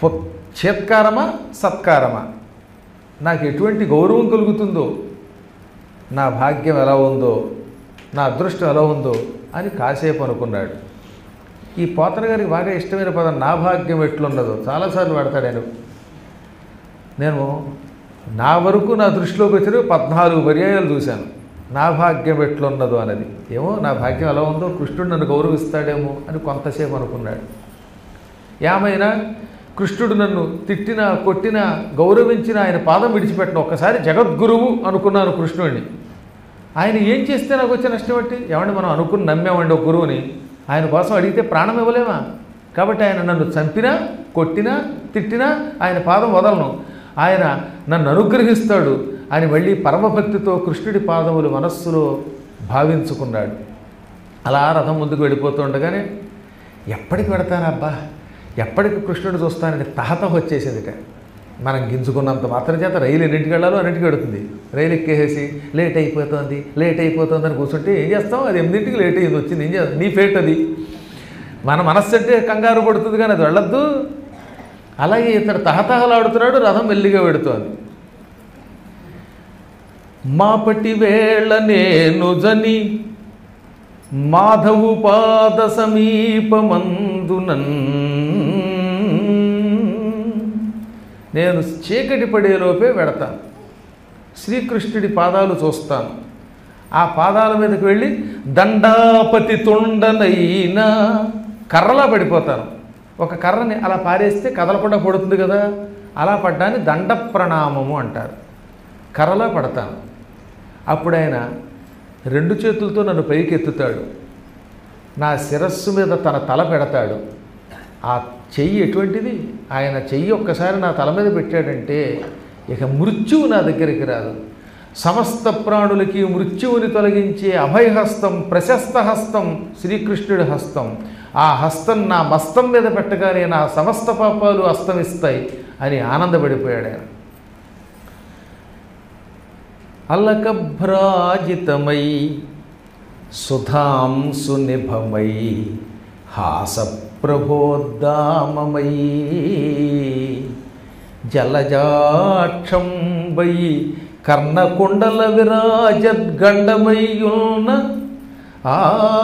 చేత్కారమా సత్కారమా నాకు ఎటువంటి గౌరవం కలుగుతుందో నా భాగ్యం ఎలా ఉందో నా అదృష్టం ఎలా ఉందో అని కాసేపు అనుకున్నాడు ఈ పోతన గారికి బాగా ఇష్టమైన పదం నా భాగ్యం ఎట్లున్నదో చాలాసార్లు వాడతాడు ఆయన నేను నా వరకు నా దృష్టిలోకి వచ్చిన పద్నాలుగు పర్యాయాలు చూశాను నా భాగ్యం ఎట్లున్నదో అన్నది ఏమో నా భాగ్యం ఎలా ఉందో కృష్ణుడు నన్ను గౌరవిస్తాడేమో అని కొంతసేపు అనుకున్నాడు ఏమైనా కృష్ణుడు నన్ను తిట్టినా కొట్టినా గౌరవించిన ఆయన పాదం విడిచిపెట్టిన ఒక్కసారి జగద్గురువు అనుకున్నాను కృష్ణుడిని ఆయన ఏం చేస్తే నాకు వచ్చే నష్టం ఏంటి ఏమంటే మనం అనుకుని నమ్మామండి ఒక గురువుని ఆయన కోసం అడిగితే ప్రాణం ఇవ్వలేమా కాబట్టి ఆయన నన్ను చంపినా కొట్టినా తిట్టినా ఆయన పాదం వదలను ఆయన నన్ను అనుగ్రహిస్తాడు అని మళ్ళీ పరమభక్తితో కృష్ణుడి పాదములు మనస్సులో భావించుకున్నాడు అలా రథం ముందుకు వెళ్ళిపోతుండగానే ఎప్పటికి పెడతానబ్బా ఎప్పటికి కృష్ణుడు చూస్తానని తహతహ వచ్చేసిందిట మనం గింజుకున్నంత మాత్రం చేత రైలు ఎన్నింటికి వెళ్ళాలో అన్నింటికి వెడుతుంది రైలు ఎక్కేసేసి లేట్ అయిపోతుంది లేట్ అయిపోతుంది అని కూర్చుంటే ఏం చేస్తాం అది ఎనిమిదింటికి లేట్ అయ్యింది వచ్చింది ఏం చేస్తాం నీ ఫేట్ అది మన మనస్సు అంటే కంగారు పడుతుంది కానీ అది వెళ్ళొద్దు అలాగే ఇతడు తహతహలాడుతున్నాడు రథం మెల్లిగా పెడుతోంది మాపటి వేళ నేను జని మాధవు పాద సమీపమందునన్ నేను చీకటి పడేలోపే వెడతాను శ్రీకృష్ణుడి పాదాలు చూస్తాను ఆ పాదాల మీదకి వెళ్ళి దండాపతి తుండనైనా కర్రలా పడిపోతాను ఒక కర్రని అలా పారేస్తే కదలకుండా పడుతుంది కదా అలా పడ్డాన్ని దండ ప్రణామము అంటారు కర్రలా పడతాను అప్పుడు ఆయన రెండు చేతులతో నన్ను పైకి ఎత్తుతాడు నా శిరస్సు మీద తన తల పెడతాడు ఆ చెయ్యి ఎటువంటిది ఆయన చెయ్యి ఒక్కసారి నా తల మీద పెట్టాడంటే ఇక మృత్యువు నా దగ్గరికి రాదు సమస్త ప్రాణులకి మృత్యువుని తొలగించే అభయహస్తం ప్రశస్త హస్తం శ్రీకృష్ణుడి హస్తం ఆ హస్తం నా మస్తం మీద పెట్టగానే నా సమస్త పాపాలు అస్తమిస్తాయి అని ఆనందపడిపోయాడు ఆయన అల్లకభ్రాజితమై సుధాంసు నిభమై హాసప్రభోద్దామమై జలజాక్షంబై కర్ణకుండల విరాజద్గండమయ్యున్న ఆ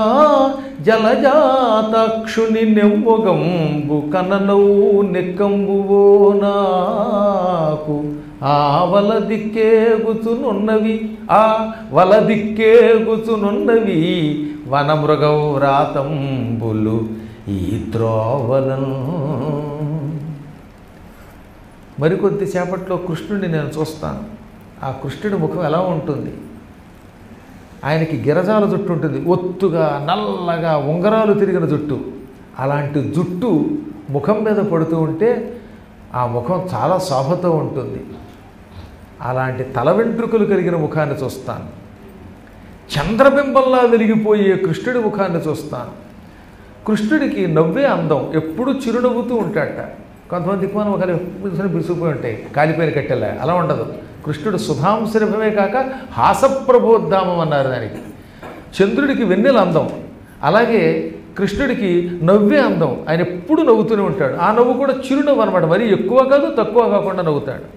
జలజాతాక్షుని నెమ్మొగంబు కననవు నెక్కంబువో నాకు ఆ వల దిక్కేగుచునున్నవి ఆ వల దిక్కేగుచునున్నవి వనమృగవ్రాతంబులు ఈ త్రోవలను మరికొద్ది సేపట్లో కృష్ణుడిని నేను చూస్తాను ఆ కృష్ణుడి ముఖం ఎలా ఉంటుంది ఆయనకి గిరజాల జుట్టు ఉంటుంది ఒత్తుగా నల్లగా ఉంగరాలు తిరిగిన జుట్టు అలాంటి జుట్టు ముఖం మీద పడుతూ ఉంటే ఆ ముఖం చాలా శోభతో ఉంటుంది అలాంటి తల వెంట్రుకలు కలిగిన ముఖాన్ని చూస్తాను చంద్రబింబంలా వెలిగిపోయే కృష్ణుడి ముఖాన్ని చూస్తాను కృష్ణుడికి నవ్వే అందం ఎప్పుడూ చిరునవ్వుతూ ఉంటాడట కొంతమంది దిక్కుమాన ఒకరు ఎప్పుడు బిసుకుపోయి ఉంటాయి కాలిపోయిన కట్టెలా అలా ఉండదు కృష్ణుడు సుధాంశరభమే కాక హాసప్రబోద్ధామం అన్నారు దానికి చంద్రుడికి వెన్నెల అందం అలాగే కృష్ణుడికి నవ్వే అందం ఆయన ఎప్పుడు నవ్వుతూనే ఉంటాడు ఆ నవ్వు కూడా చిరునవ్వు అనమాట మరీ ఎక్కువ కాదు తక్కువ కాకుండా నవ్వుతాడు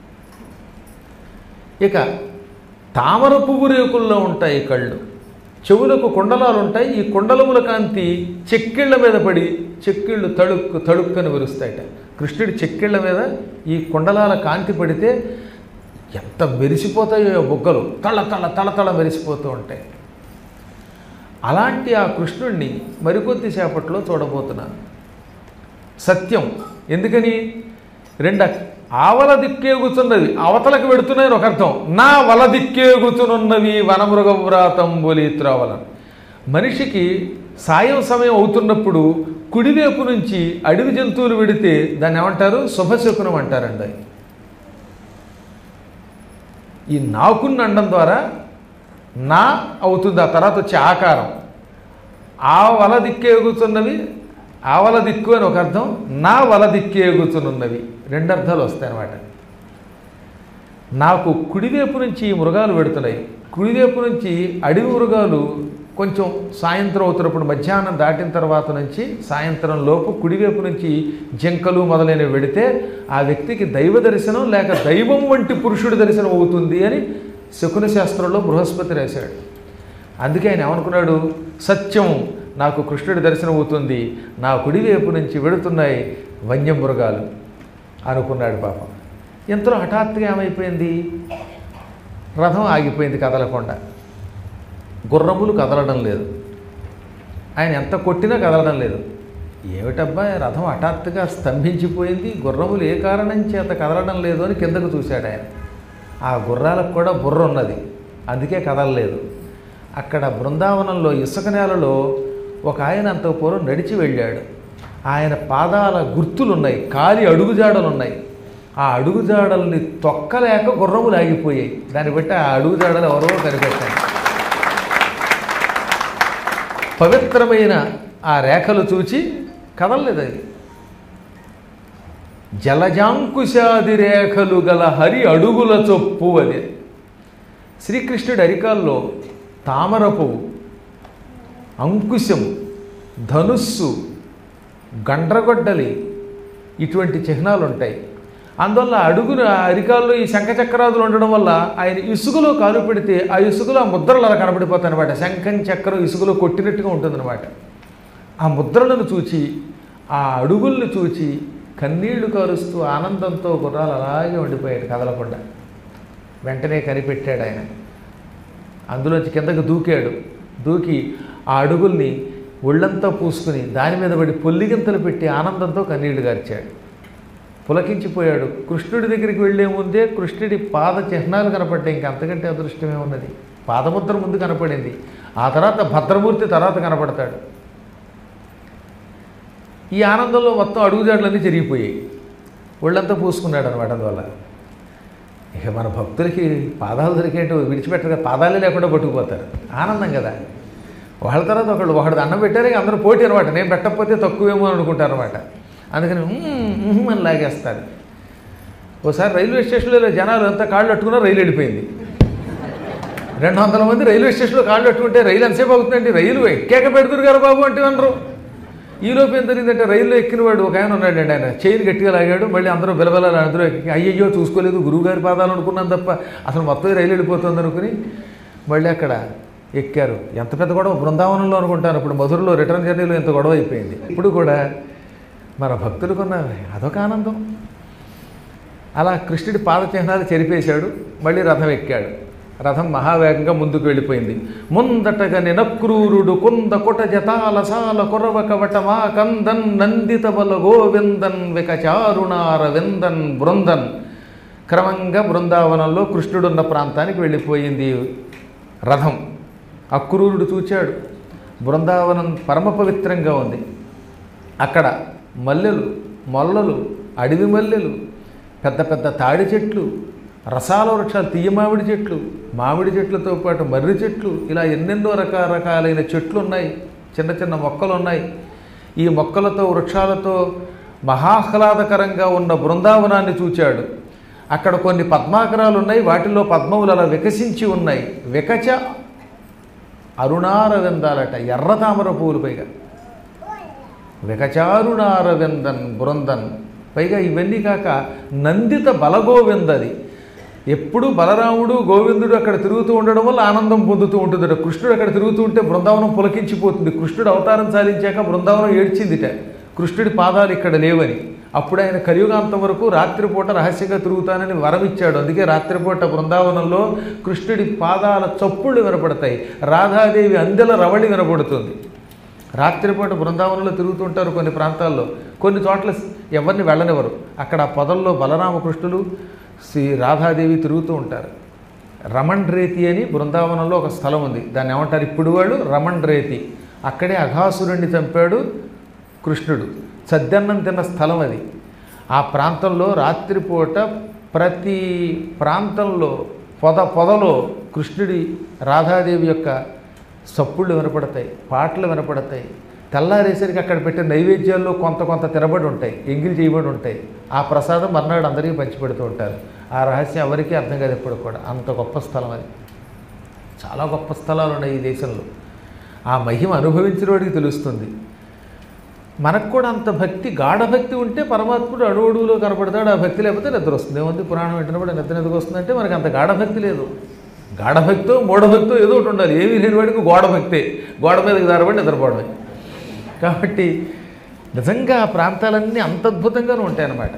ఇక తామర పువ్వు రేకుల్లో ఉంటాయి కళ్ళు చెవులకు కుండలాలు ఉంటాయి ఈ కుండలముల కాంతి చెక్కిళ్ళ మీద పడి చెక్కిళ్ళు తడుక్కు తడుక్కని విరుస్తాయట కృష్ణుడి చెక్కిళ్ళ మీద ఈ కుండలాల కాంతి పడితే ఎంత మెరిసిపోతాయో బొగ్గలు తళ తళ తళ తళ మెరిసిపోతూ ఉంటాయి అలాంటి ఆ కృష్ణుణ్ణి మరికొద్ది సేపట్లో చూడబోతున్నాను సత్యం ఎందుకని రెండు ఆవల దిక్కేగుతున్నవి అవతలకు వెడుతున్నాయని ఒక అర్థం నా వల దిక్కేగుతునున్నవి వనమృగవ్రాతంబులి త్రోవలను మనిషికి సాయం సమయం అవుతున్నప్పుడు కుడివైపు నుంచి అడవి జంతువులు వెడితే దాన్ని ఏమంటారు శుభశకునం అంటారండి ఈ నాకున్న అండం ద్వారా నా అవుతుంది ఆ తర్వాత వచ్చే ఆకారం ఆ వల దిక్కేగుతున్నవి ఆ వల దిక్కు అని ఒక అర్థం నా వల దిక్కేగుతున్నవి రెండు అర్థాలు వస్తాయి అన్నమాట నాకు కుడివైపు నుంచి ఈ మృగాలు పెడుతున్నాయి కుడివైపు నుంచి అడవి మృగాలు కొంచెం సాయంత్రం అవుతున్నప్పుడు మధ్యాహ్నం దాటిన తర్వాత నుంచి సాయంత్రం లోపు కుడివైపు నుంచి జింకలు మొదలైనవి వెడితే ఆ వ్యక్తికి దైవ దర్శనం లేక దైవం వంటి పురుషుడి దర్శనం అవుతుంది అని శకున శాస్త్రంలో బృహస్పతి రాశాడు అందుకే ఆయన ఏమనుకున్నాడు సత్యం నాకు కృష్ణుడి దర్శనం అవుతుంది నా కుడివైపు నుంచి వెడుతున్నాయి వన్యమృగాలు అనుకున్నాడు పాపం ఎంతలో హఠాత్తుగా ఏమైపోయింది రథం ఆగిపోయింది కదలకుండా గుర్రములు కదలడం లేదు ఆయన ఎంత కొట్టినా కదలడం లేదు ఏమిటబ్బా రథం హఠాత్తుగా స్తంభించిపోయింది గుర్రములు ఏ కారణం చేత కదలడం లేదు అని కిందకు చూశాడు ఆయన ఆ గుర్రాలకు కూడా బుర్ర ఉన్నది అందుకే కదలలేదు అక్కడ బృందావనంలో ఇసుక నేలలో ఒక ఆయన అంత పూర్వం నడిచి వెళ్ళాడు ఆయన పాదాల గుర్తులున్నాయి కాలి అడుగుజాడలు ఉన్నాయి ఆ అడుగుజాడల్ని తొక్కలేక గుర్రములు ఆగిపోయాయి దాన్ని బట్టి ఆ అడుగుజాడలు ఎవరో కనిపెట్టారు పవిత్రమైన ఆ రేఖలు చూచి కదలలేదు అది జలజాంకుశాది రేఖలు గల హరి అడుగుల చొప్పు అది శ్రీకృష్ణుడి అరికాల్లో తామర పువ్వు అంకుశం ధనుస్సు గండ్రగొడ్డలి ఇటువంటి చిహ్నాలు ఉంటాయి అందువల్ల అడుగున అరికాల్లో ఈ శంఖచక్రాదులు ఉండడం వల్ల ఆయన ఇసుకలో కాలు పెడితే ఆ ఇసుకలో ఆ ముద్రలు అలా కనబడిపోతాయి అనమాట శంఖం చక్రం ఇసుకలో కొట్టినట్టుగా ఉంటుందన్నమాట ఆ ముద్రలను చూచి ఆ అడుగుల్ని చూచి కన్నీళ్లు కారుస్తూ ఆనందంతో గుర్రాలు అలాగే ఉండిపోయాడు కదలకుండా వెంటనే కనిపెట్టాడు ఆయన అందులోంచి కిందకు దూకాడు దూకి ఆ అడుగుల్ని ఒళ్ళంతా పూసుకుని దాని మీద పడి పొల్లిగింతలు పెట్టి ఆనందంతో కన్నీళ్లు గార్చాడు పులకించిపోయాడు కృష్ణుడి దగ్గరికి వెళ్ళే ముందే కృష్ణుడి పాద చిహ్నాలు కనపడ్డాయి ఇంక అంతకంటే అదృష్టమే ఉన్నది పాదముద్ర ముందు కనపడింది ఆ తర్వాత భద్రమూర్తి తర్వాత కనపడతాడు ఈ ఆనందంలో మొత్తం అడుగుజాడలన్నీ జరిగిపోయాయి ఒళ్ళంతా పూసుకున్నాడు అనమాట అందువల్ల ఇక మన భక్తులకి పాదాలు దొరికేంటో విడిచిపెట్టరు పాదాలే లేకుండా పట్టుకుపోతారు ఆనందం కదా వాళ్ళ తర్వాత ఒకళ్ళు ఒకడు దండం పెట్టారు ఇక అందరూ పోటీ అనమాట నేను పెట్టకపోతే తక్కువేమో అని అనుకుంటారు అనమాట అందుకని "ఉమ్, ఉహుం" అని లాగేస్తారు ఓసారి రైల్వే స్టేషన్లో జనాలు అంతా కాళ్ళు అట్టుకున్నారు రైలు వెళ్ళిపోయింది రెండు వందల మంది రైల్వే స్టేషన్లో కాళ్ళు అట్టుకుంటే రైలు ఎంతసేపు అవుతుందండి రైలు ఎక్కాక పెడుతురు గారు బాబు అంటే అనరు ఈలోపు ఏం జరిగిందంటే రైల్లో ఎక్కినవాడు ఒక ఆయన ఉన్నాడండి ఆయన చైన్ గట్టిగా లాగాడు మళ్ళీ అందరూ బిలబెలాలి అందరూ ఎక్కి అయ్యయ్యో చూసుకోలేదు గురువుగారి పాదాలు అనుకున్నాను తప్ప అసలు మొత్తం ఈ రైలు వెళ్ళిపోతుంది అనుకుని మళ్ళీ అక్కడ ఎక్కారు ఎంత పెద్ద గొడవ బృందావనంలో అనుకుంటాను ఇప్పుడు మధురలో రిటర్న్ జర్నీలో ఎంత గొడవ అయిపోయింది ఇప్పుడు కూడా మన భక్తులకున్న అదొక ఆనందం అలా కృష్ణుడి పాద చిహ్నాలు చెరిపేశాడు మళ్ళీ రథం ఎక్కాడు రథం మహావేగంగా ముందుకు వెళ్ళిపోయింది ముందటగా నినక్రూరుడు కుంద కుట జతాల సాల కురవ కవటమా కందన్ నందిత బల గోవిందన్ వికచారుణార విందన్ బృందన్ క్రమంగా బృందావనంలో కృష్ణుడున్న ప్రాంతానికి వెళ్ళిపోయింది రథం అక్రూరుడు చూచాడు బృందావనం పరమ పవిత్రంగా ఉంది అక్కడ మల్లెలు మొల్లలు అడవి మల్లెలు పెద్ద పెద్ద తాడి చెట్లు రసాల వృక్షాలు తీయ మామిడి చెట్లు మామిడి చెట్లతో పాటు మర్రి చెట్లు ఇలా ఎన్నెన్నో రకరకాలైన చెట్లు ఉన్నాయి చిన్న చిన్న మొక్కలు ఉన్నాయి ఈ మొక్కలతో వృక్షాలతో మహాహ్లాదకరంగా ఉన్న బృందావనాన్ని చూచాడు అక్కడ కొన్ని పద్మాకరాలు ఉన్నాయి వాటిలో పద్మములు అలా వికసించి ఉన్నాయి వికచ అరుణారవిందాలట ఎర్ర తామర పువ్వులు పైగా వికచారుణారవిందన్ బృందన్ పైగా ఇవన్నీ కాక నందిత బలగోవిందది ఎప్పుడు బలరాముడు గోవిందుడు అక్కడ తిరుగుతూ ఉండడం వల్ల ఆనందం పొందుతూ ఉంటుందట కృష్ణుడు అక్కడ తిరుగుతూ ఉంటే బృందావనం పులకించిపోతుంది కృష్ణుడు అవతారం సాధించాక బృందావనం ఏడ్చిందిట కృష్ణుడి పాదాలు ఇక్కడ లేవని అప్పుడు ఆయన కలియుగాంతం వరకు రాత్రిపూట రహస్యంగా తిరుగుతానని వరం ఇచ్చాడు అందుకే రాత్రిపూట బృందావనంలో కృష్ణుడి పాదాల చప్పుళ్ళు వినపడతాయి రాధాదేవి అందెల రవళి వినపడుతుంది రాత్రిపూట బృందావనంలో తిరుగుతుంటారు కొన్ని ప్రాంతాల్లో కొన్ని చోట్ల ఎవరిని వెళ్ళనివ్వరు అక్కడ ఆ పొదల్లో బలరామకృష్ణులు శ్రీ రాధాదేవి తిరుగుతూ ఉంటారు రమణ్ రేతి అని బృందావనంలో ఒక స్థలం ఉంది దాన్ని ఏమంటారు ఇప్పుడు వాళ్ళు రమణ్ రేతి అక్కడే అఘాసురుణ్ణి చంపాడు కృష్ణుడు సద్దన్నం తిన్న స్థలం అది ఆ ప్రాంతంలో రాత్రిపూట ప్రతి ప్రాంతంలో పొద పొదలో కృష్ణుడి రాధాదేవి యొక్క సప్పుళ్ళు వినపడతాయి పాటలు వినపడతాయి తెల్లారేసరికి అక్కడ పెట్టే నైవేద్యాల్లో కొంత కొంత తినబడి ఉంటాయి ఎంగిలి చేయబడి ఉంటాయి ఆ ప్రసాదం మర్నాడు అందరికీ పంచిపెడుతూ ఉంటారు ఆ రహస్యం ఎవరికీ అర్థం కాదు ఎప్పుడు కూడా అంత గొప్ప స్థలం అది చాలా గొప్ప స్థలాలు ఉన్నాయి ఈ దేశంలో ఆ మహిమ అనుభవించిన వాడికి తెలుస్తుంది మనకు కూడా అంత భక్తి గాఢ భక్తి ఉంటే పరమాత్ముడు అడుగుడులో కనపడతాడు ఆ భక్తి లేకపోతే నిద్ర వస్తుంది ఏముంది పురాణం వింటున్నప్పుడు నిద్ర నిద్ర వస్తుందంటే మనకి అంత గాఢ భక్తి లేదు గాఢ భక్తో మూఢభక్తో ఏదో ఒకటి ఉండాలి ఏమీ లేని వాడికి గోడ భక్తే గోడ మీదకి దారబడి నిద్రపోవడమే కాబట్టి నిజంగా ఆ ప్రాంతాలన్నీ అంత అద్భుతంగానే ఉంటాయన్నమాట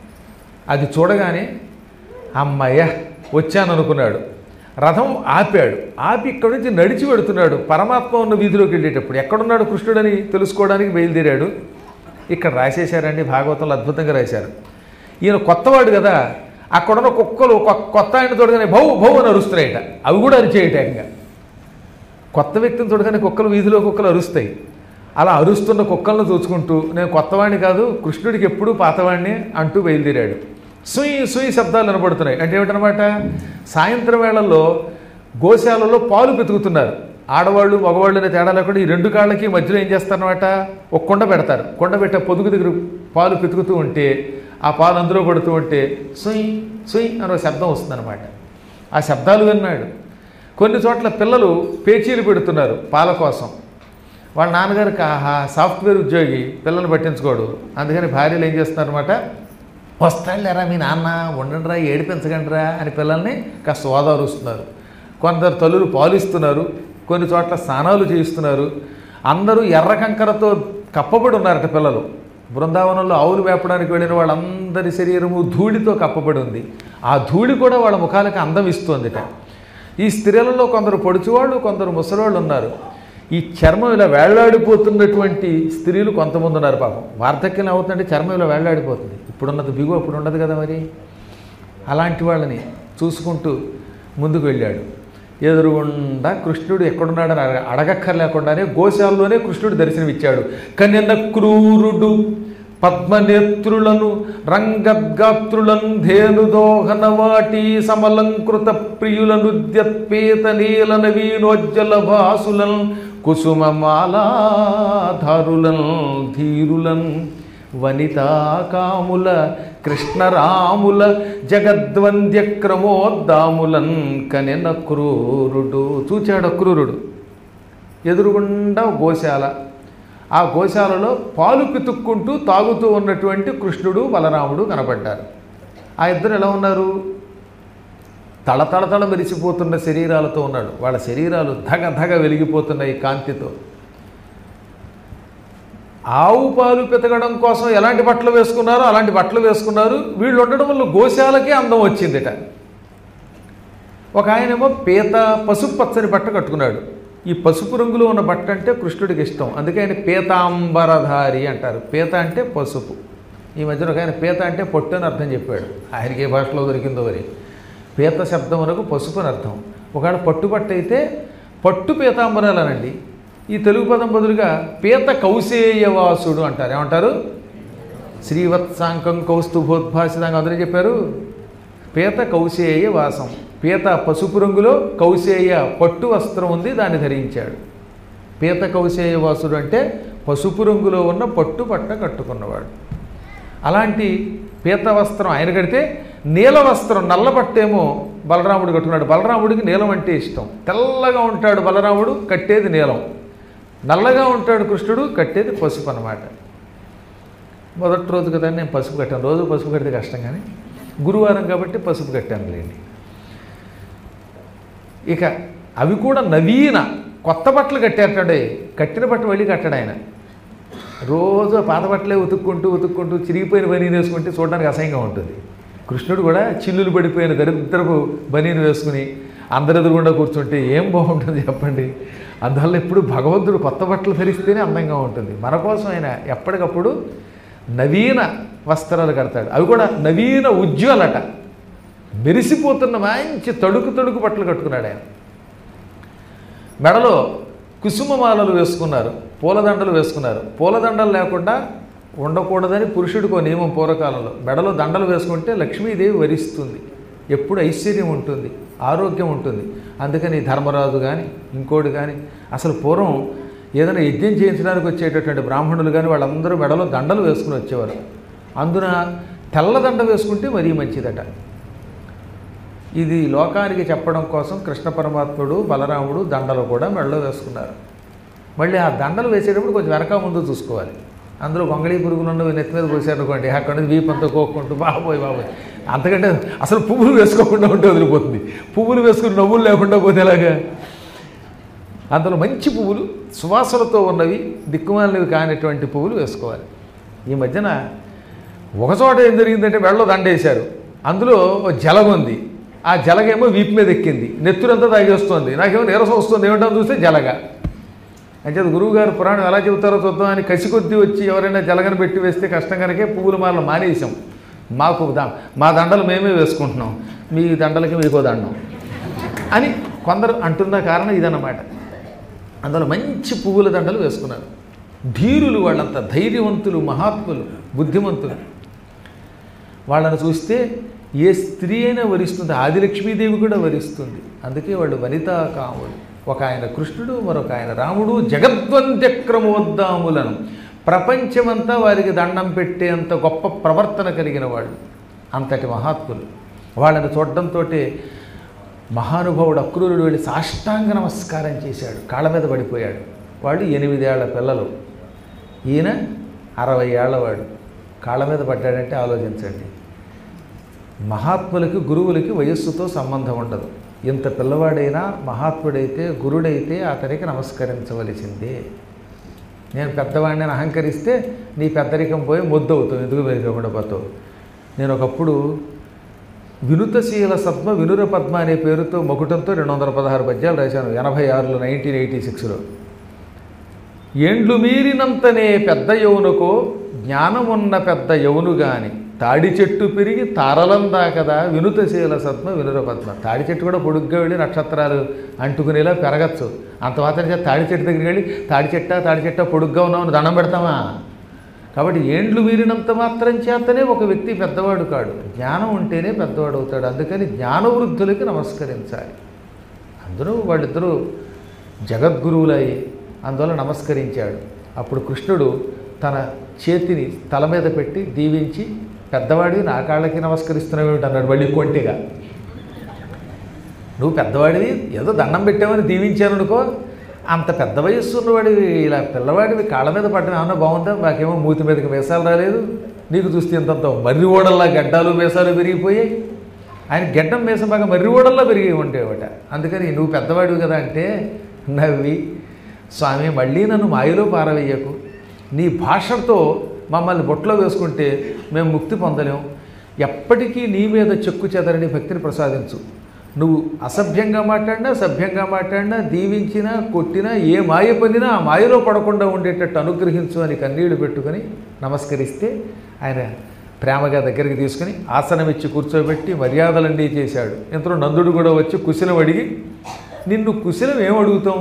అది చూడగానే అమ్మయ్య వచ్చాను అనుకున్నాడు రథం ఆపాడు ఆపి ఇక్కడి నుంచి నడిచి వెడుతున్నాడు పరమాత్మ ఉన్న వీధిలోకి వెళ్ళేటప్పుడు ఎక్కడున్నాడు కృష్ణుడని తెలుసుకోవడానికి బయలుదేరాడు ఇక్కడ రాసేశారండి భాగవతంలో అద్భుతంగా రాశారు ఈయన కొత్తవాడు కదా అక్కడున్న కుక్కలు కొ- కొత్త ఆయన తోడగానే భౌ భౌ అని అరుస్తున్నాయట అవి కూడా అరిచేయట ఏకంగా కొత్త వ్యక్తిని చూడగానే కుక్కలు వీధిలో కుక్కలు అరుస్తాయి అలా అరుస్తున్న కుక్కలను చూసుకుంటూ నేను కొత్తవాడిని కాదు కృష్ణుడికి ఎప్పుడూ పాతవాడిని అంటూ బయలుదేరాడు సుయి సుయి శబ్దాలు వినపడుతున్నాయి అంటే ఏమిటనమాట సాయంత్రం వేళల్లో గోశాలలో పాలు పెతుకుతున్నారు ఆడవాళ్ళు మగవాళ్ళు అనే తేడా లేకుండా ఈ రెండు కాళ్ళకి మధ్యలో ఏం చేస్తారనమాట ఒక కుండ పెడతారు కుండ పెట్టే పొదుగు దగ్గర పాలు పెతుకుతూ ఉంటే ఆ పాలు అందులో పడుతూ ఉంటే సుయి సుయి అని ఒక శబ్దం వస్తుందన్నమాట ఆ శబ్దాలు విన్నాడు కొన్ని చోట్ల పిల్లలు పేచీలు పెడుతున్నారు పాల కోసం వాళ్ళ నాన్నగారికి ఆహా సాఫ్ట్వేర్ ఉద్యోగి పిల్లల్ని పట్టించుకోడు అందుకని భార్యలు ఏం చేస్తున్నారన్నమాట వస్తాడులేరా మీ నాన్న ఉండండిరా ఏడిపించగండిరా అని పిల్లల్ని కాస్త ఓదారుస్తున్నారు కొందరు తల్లులు పాలిస్తున్నారు కొన్ని చోట్ల స్నానాలు చేయిస్తున్నారు అందరూ ఎర్ర కంకరతో కప్పబడి ఉన్నారట పిల్లలు బృందావనంలో ఆవులు వేపడానికి వెళ్ళిన వాళ్ళందరి శరీరము ధూళితో కప్పబడి ఉంది ఆ ధూళి కూడా వాళ్ళ ముఖాలకి అందం ఇస్తోందిట ఈ స్త్రీలలో కొందరు పొడుచువాళ్ళు కొందరు ముసలివాళ్ళు ఉన్నారు ఈ చర్మం ఇలా వేళ్లాడిపోతున్నటువంటి స్త్రీలు కొంతమంది ఉన్నారు పాపం వార్ధక్యం అవుతుందంటే చర్మం ఇలా వేళ్లాడిపోతుంది ఇప్పుడున్నది బిగు అప్పుడు ఉండదు కదా మరి అలాంటి వాళ్ళని చూసుకుంటూ ముందుకు వెళ్ళాడు ఎదురుగుండా కృష్ణుడు ఎక్కడున్నాడని అడగ అడగక్కర్లేకుండానే గోశాలలోనే కృష్ణుడు దర్శనమిచ్చాడు కన్యన క్రూరుడు పద్మనేత్రులను రంగద్గాత్రులను ధేనుదోహన వాటి సమలంకృత ప్రియులను ద్యత్పేత నీల నవీనోజ్జల భాసులను కుసుమమాలాధారులను ధీరులను వనితాకాముల కృష్ణరాముల జగద్వంద్య క్రమోద్దాములన్ కనెన క్రూరుడు చూచాడు క్రూరుడు ఎదురుగుండా గోశాల ఆ గోశాలలో పాలు పితుక్కుంటూ తాగుతూ ఉన్నటువంటి కృష్ణుడు బలరాముడు కనపడ్డారు ఆ ఇద్దరు ఎలా ఉన్నారు తళతళతళ మెరిసిపోతున్న శరీరాలతో ఉన్నాడు వాళ్ళ శరీరాలు ధగ ధగ వెలిగిపోతున్నాయి కాంతితో ఆవు పాలు పితకడం కోసం ఎలాంటి బట్టలు వేసుకున్నారో అలాంటి బట్టలు వేసుకున్నారు వీళ్ళు ఉండడం వల్ల గోశాలకే అందం వచ్చిందిట ఒక ఆయనేమో పీత పసుపు పచ్చని బట్ట కట్టుకున్నాడు ఈ పసుపు రంగులో ఉన్న బట్ట అంటే కృష్ణుడికి ఇష్టం అందుకే ఆయన పీతాంబరధారి అంటారు పీత అంటే పసుపు ఈ మధ్యన ఒక ఆయన పీత అంటే పొట్టు అని అర్థం చెప్పాడు ఆయనకి ఏ భాషలో దొరికిందో మరి పీత శబ్దమునకు పసుపు అని అర్థం ఒకవేళ పట్టు బట్ట అయితే పట్టు పీతాంబరాలనండి ఈ తెలుగు పదం బదులుగా పీత కౌశేయవాసుడు అంటారు ఏమంటారు శ్రీవత్సాంకం కౌస్తుభోద్భాసితంగా అందరూ చెప్పారు పీత కౌశేయ వాసం పీత పసుపు రంగులో కౌశేయ పట్టు వస్త్రం ఉంది దాన్ని ధరించాడు పీత కౌశేయ వాసుడు అంటే పసుపు రంగులో ఉన్న పట్టు పట్ట కట్టుకున్నవాడు అలాంటి పీత వస్త్రం ఆయన కడితే నీల వస్త్రం నల్ల పట్టేమో బలరాముడు కట్టుకున్నాడు బలరాముడికి నీలం అంటే ఇష్టం తెల్లగా ఉంటాడు బలరాముడు కట్టేది నీలం నల్లగా ఉంటాడు కృష్ణుడు కట్టేది పసుపు అన్నమాట మొదటి రోజు కదా నేను పసుపు కట్టాను రోజు పసుపు కడితే కష్టం కానీ గురువారం కాబట్టి పసుపు కట్టాను లేండి ఇక అవి కూడా నవీన కొత్త బట్టలు కట్టారటండి కట్టిన బట్ట మళ్ళీ కట్టాడు ఆయన రోజు ఆ పాత బట్టలే ఉతుక్కుంటూ ఉతుక్కుంటూ చిరిగిపోయిన బనీని వేసుకుంటే చూడడానికి అసహ్యంగా ఉంటుంది కృష్ణుడు కూడా చిల్లులు పడిపోయిన దరిద్రపు బనీని వేసుకుని అందరి ఎదురుగుండా కూర్చుంటే ఏం బాగుంటుంది చెప్పండి అందువల్ల ఎప్పుడు భగవంతుడు కొత్త బట్టలు ధరిస్తేనే అందంగా ఉంటుంది మన కోసం ఆయన ఎప్పటికప్పుడు నవీన వస్త్రాలు కడతాడు అవి కూడా నవీన ఉజ్వలట మెరిసిపోతున్న మంచి తడుకు తడుకు బట్టలు కట్టుకున్నాడు ఆయన మెడలో కుసుమమాలలు వేసుకున్నారు పూలదండలు వేసుకున్నారు పూలదండలు లేకుండా ఉండకూడదని పురుషుడికో నియమం పూర్వకాలంలో మెడలో దండలు వేసుకుంటే లక్ష్మీదేవి వరిస్తుంది ఎప్పుడు ఐశ్వర్యం ఉంటుంది ఆరోగ్యం ఉంటుంది అందుకని ధర్మరాజు కానీ ఇంకోటి కానీ అసలు పూర్వం ఏదైనా యజ్ఞం చేయించడానికి వచ్చేటటువంటి బ్రాహ్మణులు కానీ వాళ్ళందరూ మెడలో దండలు వేసుకుని వచ్చేవారు అందున తెల్ల దండ వేసుకుంటే మరీ మంచిదట ఇది లోకానికి చెప్పడం కోసం కృష్ణ పరమాత్ముడు బలరాముడు దండలు కూడా మెడలో వేసుకున్నారు మళ్ళీ ఆ దండలు వేసేటప్పుడు కొంచెం వెనక ముందు చూసుకోవాలి అందులో గొంగళీ పురుగులు ఉన్నవి నెత్తి మీద పోసారనుకోండి అక్కడ నుంచి వీపు అంతా కోక్కుంటూ బాబోయ్ బాబోయ్ అంతకంటే అసలు పువ్వులు వేసుకోకుండా ఉంటే వదిలిపోతుంది పువ్వులు వేసుకుని నవ్వులు లేకుండా పోతే ఎలాగా అందులో మంచి పువ్వులు సువాసనతో ఉన్నవి దిక్కుమాలినవి కానిటువంటి పువ్వులు వేసుకోవాలి ఈ మధ్యన ఒకచోట ఏం జరిగిందంటే వెళ్ళలో దండేశారు అందులో ఓ జలగ ఉంది ఆ జలగేమో వీపు మీద ఎక్కింది నెత్తురంతా తాగేస్తోంది నాకేమో నీరసం వస్తుంది ఏమిటని చూస్తే జలగ అంటే గురువుగారు పురాణం ఎలా చెబుతారో చూద్దాం అని కసి కొద్దీ వచ్చి ఎవరైనా జలగని పెట్టి వేస్తే కష్టం కనుకే పువ్వులు మాల మానేసాం మాకు దా మా దండలు మేమే వేసుకుంటున్నాం మీ దండలకి మీకో దండం అని కొందరు అంటున్న కారణం ఇదన్నమాట అందులో మంచి పువ్వుల దండలు వేసుకున్నారు ధీరులు వాళ్ళంతా ధైర్యవంతులు మహాత్ములు బుద్ధిమంతులు వాళ్ళని చూస్తే ఏ స్త్రీ అయినా వరిస్తుంది ఆదిలక్ష్మీదేవి కూడా వరిస్తుంది అందుకే వాళ్ళు వనితా కాములు ఒక ఆయన కృష్ణుడు మరొక ఆయన రాముడు జగద్వంద్యక్రమోద్దాములను ప్రపంచమంతా వారికి దండం పెట్టేంత గొప్ప ప్రవర్తన కలిగిన వాళ్ళు అంతటి మహాత్ములు వాళ్ళని చూడడంతో మహానుభావుడు అక్రూరుడు వెళ్ళి సాష్టాంగ నమస్కారం చేశాడు కాళ్ళ మీద పడిపోయాడు వాళ్ళు ఎనిమిదేళ్ల పిల్లలు ఈయన అరవై ఏళ్లవాడు కాళ్ళ మీద పడ్డాడంటే ఆలోచించండి మహాత్ములకి గురువులకి వయస్సుతో సంబంధం ఉండదు ఇంత పిల్లవాడైనా మహాత్ముడైతే గురుడైతే అతనికి నమస్కరించవలసిందే నేను పెద్దవాడిని అని అహంకరిస్తే నీ పెద్దరికం పోయి ముద్దు అవుతావు ఎందుకు పెరిగకుండా పోతావు నేను ఒకప్పుడు వినుతశీల సద్మ వినుర పద్మ అనే పేరుతో మకుటంతో రెండు వందల పదహారు పద్యాలు రాశాను ఎనభై ఆరులో నైన్టీన్ ఎయిటీ సిక్స్లో ఏండ్లు మీరినంతనే పెద్ద యౌనుకో జ్ఞానమున్న పెద్ద యౌను గాని తాడి చెట్టు పెరిగి తారలందా కదా వినుతశీల సద్మ వినుర పద్మ తాడి చెట్టు కూడా పొడుగ్గా వెళ్ళి నక్షత్రాలు అంటుకునేలా పెరగచ్చు అంత మాత్రం చేత తాడి చెట్టు దగ్గరికి వెళ్ళి తాడి చెట్ట తాడి చెట్ట పొడుగ్గా ఉన్నామని దండం పెడతామా కాబట్టి ఏండ్లు మీరినంత మాత్రం చేతనే ఒక వ్యక్తి పెద్దవాడు కాడు జ్ఞానం ఉంటేనే పెద్దవాడు అవుతాడు అందుకని జ్ఞానవృద్ధులకి నమస్కరించాలి అందరూ వాళ్ళిద్దరూ జగద్గురువులయ్యి అందువల్ల నమస్కరించాడు అప్పుడు కృష్ణుడు తన చేతిని తల మీద పెట్టి దీవించి పెద్దవాడివి నా కాళ్ళకి నమస్కరిస్తున్నావేమిటి అన్నాడు మళ్ళీ కొంటిగా నువ్వు పెద్దవాడివి ఏదో దండం పెట్టామని దీవించాను అనుకో అంత పెద్ద వయస్సు ఉన్నవాడివి ఇలా పిల్లవాడివి కాళ్ళ మీద పడ్డం ఏమన్నా బాగుందా మాకేమో మూతి మీదకి వేసాలు రాలేదు నీకు చూస్తే ఇంతంత మర్రి ఓడల్లా గడ్డాలు వేసాలు పెరిగిపోయాయి ఆయన గడ్డం వేసం బాగా మర్రి ఓడల్లా పెరిగి ఉండేవట అందుకని నువ్వు పెద్దవాడివి కదా అంటే నవ్వి స్వామి మళ్ళీ నన్ను మాయలో పారవేయకు నీ భాషతో మమ్మల్ని బొట్లో వేసుకుంటే మేము ముక్తి పొందలేం ఎప్పటికీ నీ మీద చెక్కు చెదరని భక్తిని ప్రసాదించు నువ్వు అసభ్యంగా మాట్లాడినా సభ్యంగా మాట్లాడినా దీవించినా కొట్టినా ఏ మాయ పొందినా ఆ మాయలో పడకుండా ఉండేటట్టు అనుగ్రహించు అని కన్నీళ్లు పెట్టుకొని నమస్కరిస్తే ఆయన ప్రేమగా దగ్గరికి తీసుకుని ఆసనం ఇచ్చి కూర్చోబెట్టి మర్యాదలన్నీ చేశాడు ఇంతలో నందుడు కూడా వచ్చి కుశలం అడిగి నిన్ను కుశలం ఏం అడుగుతాం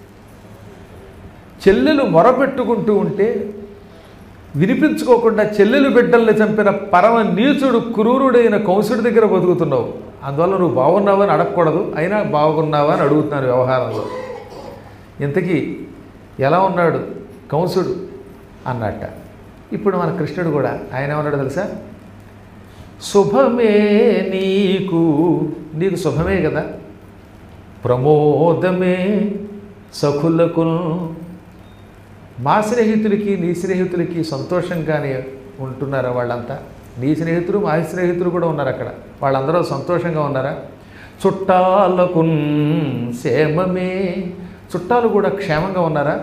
చెల్లెలు మొరపెట్టుకుంటూ ఉంటే వినిపించుకోకుండా చెల్లెలు బిడ్డల్ని చంపిన పరమ నీచుడు క్రూరుడైన కంసుడి దగ్గర బతుకుతున్నావు అందువల్ల నువ్వు బాగున్నావని అడగకూడదు అయినా బాగున్నావా అని అడుగుతున్నాను వ్యవహారంలో ఇంతకీ ఎలా ఉన్నాడు కంసుడు అన్నట్ట ఇప్పుడు మన కృష్ణుడు కూడా ఆయన ఏమన్నాడు తెలుసా శుభమే నీకు నీకు శుభమే కదా ప్రమోదమే సఖులకు మా స్నేహితులకి నీ స్నేహితులకి సంతోషంగానే ఉంటున్నారా వాళ్ళంతా నీ స్నేహితులు మా స్నేహితులు కూడా ఉన్నారు అక్కడ వాళ్ళందరూ సంతోషంగా ఉన్నారా చుట్టాలకు క్షేమమే చుట్టాలు కూడా క్షేమంగా ఉన్నారా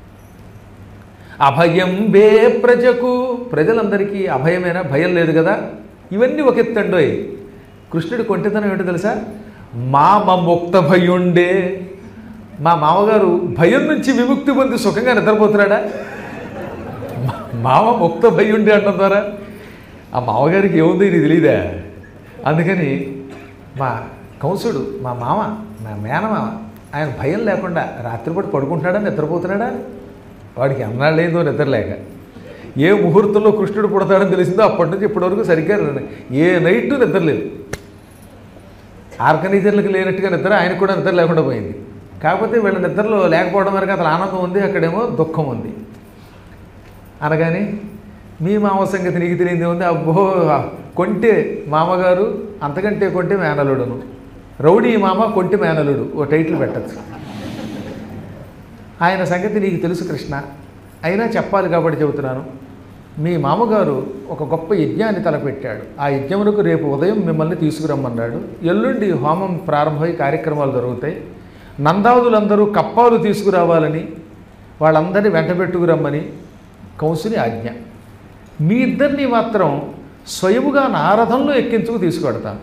అభయం బే ప్రజకు ప్రజలందరికీ అభయమేనా భయం లేదు కదా ఇవన్నీ ఒక ఎత్తండోయ్ కృష్ణుడి కొంటితనం ఏంటో తెలుసా మామ ముక్త భయుండే మా మామగారు భయం నుంచి విముక్తి పొంది సుఖంగా నిద్రపోతున్నాడా మా- మామ ముక్త భయుండే అంటాం ద్వారా ఆ మామగారికి ఏముంది ఇది తెలియదా అందుకని మా కంసుడు మా మామ మా మేనమామ ఆయన భయం లేకుండా రాత్రిపూట పడుకుంటున్నాడా నిద్రపోతున్నాడా వాడికి అన్నాళ్ళేందో నిద్రలేక ఏ ముహూర్తంలో కృష్ణుడు పుడతాడని తెలిసిందో అప్పటి నుంచి ఇప్పటివరకు సరిగ్గా ఏ నైట్ నిద్రలేదు ఆర్గనైజర్లకు లేనట్టుగా నిద్ర ఆయనకు కూడా నిద్ర లేకుండా పోయింది కాకపోతే వీళ్ళ నిద్రలో లేకపోవడం వరకు అతను ఆనందం ఉంది అక్కడేమో దుఃఖం ఉంది అనగానే మీ మామ సంగతి నీకు తెలియంది ఉంది అబ్బో కొంటే మామగారు అంతకంటే కొంటే మేనలుడును రౌడీ మామ కొంటి మేనలుడు ఓ టైటిల్ పెట్టచ్చు ఆయన సంగతి నీకు తెలుసు కృష్ణ అయినా చెప్పాలి కాబట్టి చెబుతున్నాను మీ మామగారు ఒక గొప్ప యజ్ఞాన్ని తలపెట్టాడు ఆ యజ్ఞమునకు రేపు ఉదయం మిమ్మల్ని తీసుకురమ్మన్నాడు ఎల్లుండి హోమం ప్రారంభమై కార్యక్రమాలు జరుగుతాయి నందాదులందరూ కప్పాలు తీసుకురావాలని వాళ్ళందరినీ వెంట పెట్టుకురమ్మని కంసుని ఆజ్ఞ మీ ఇద్దరిని మాత్రం స్వయముగా నారథంలో ఎక్కించుకు తీసుకెడతాను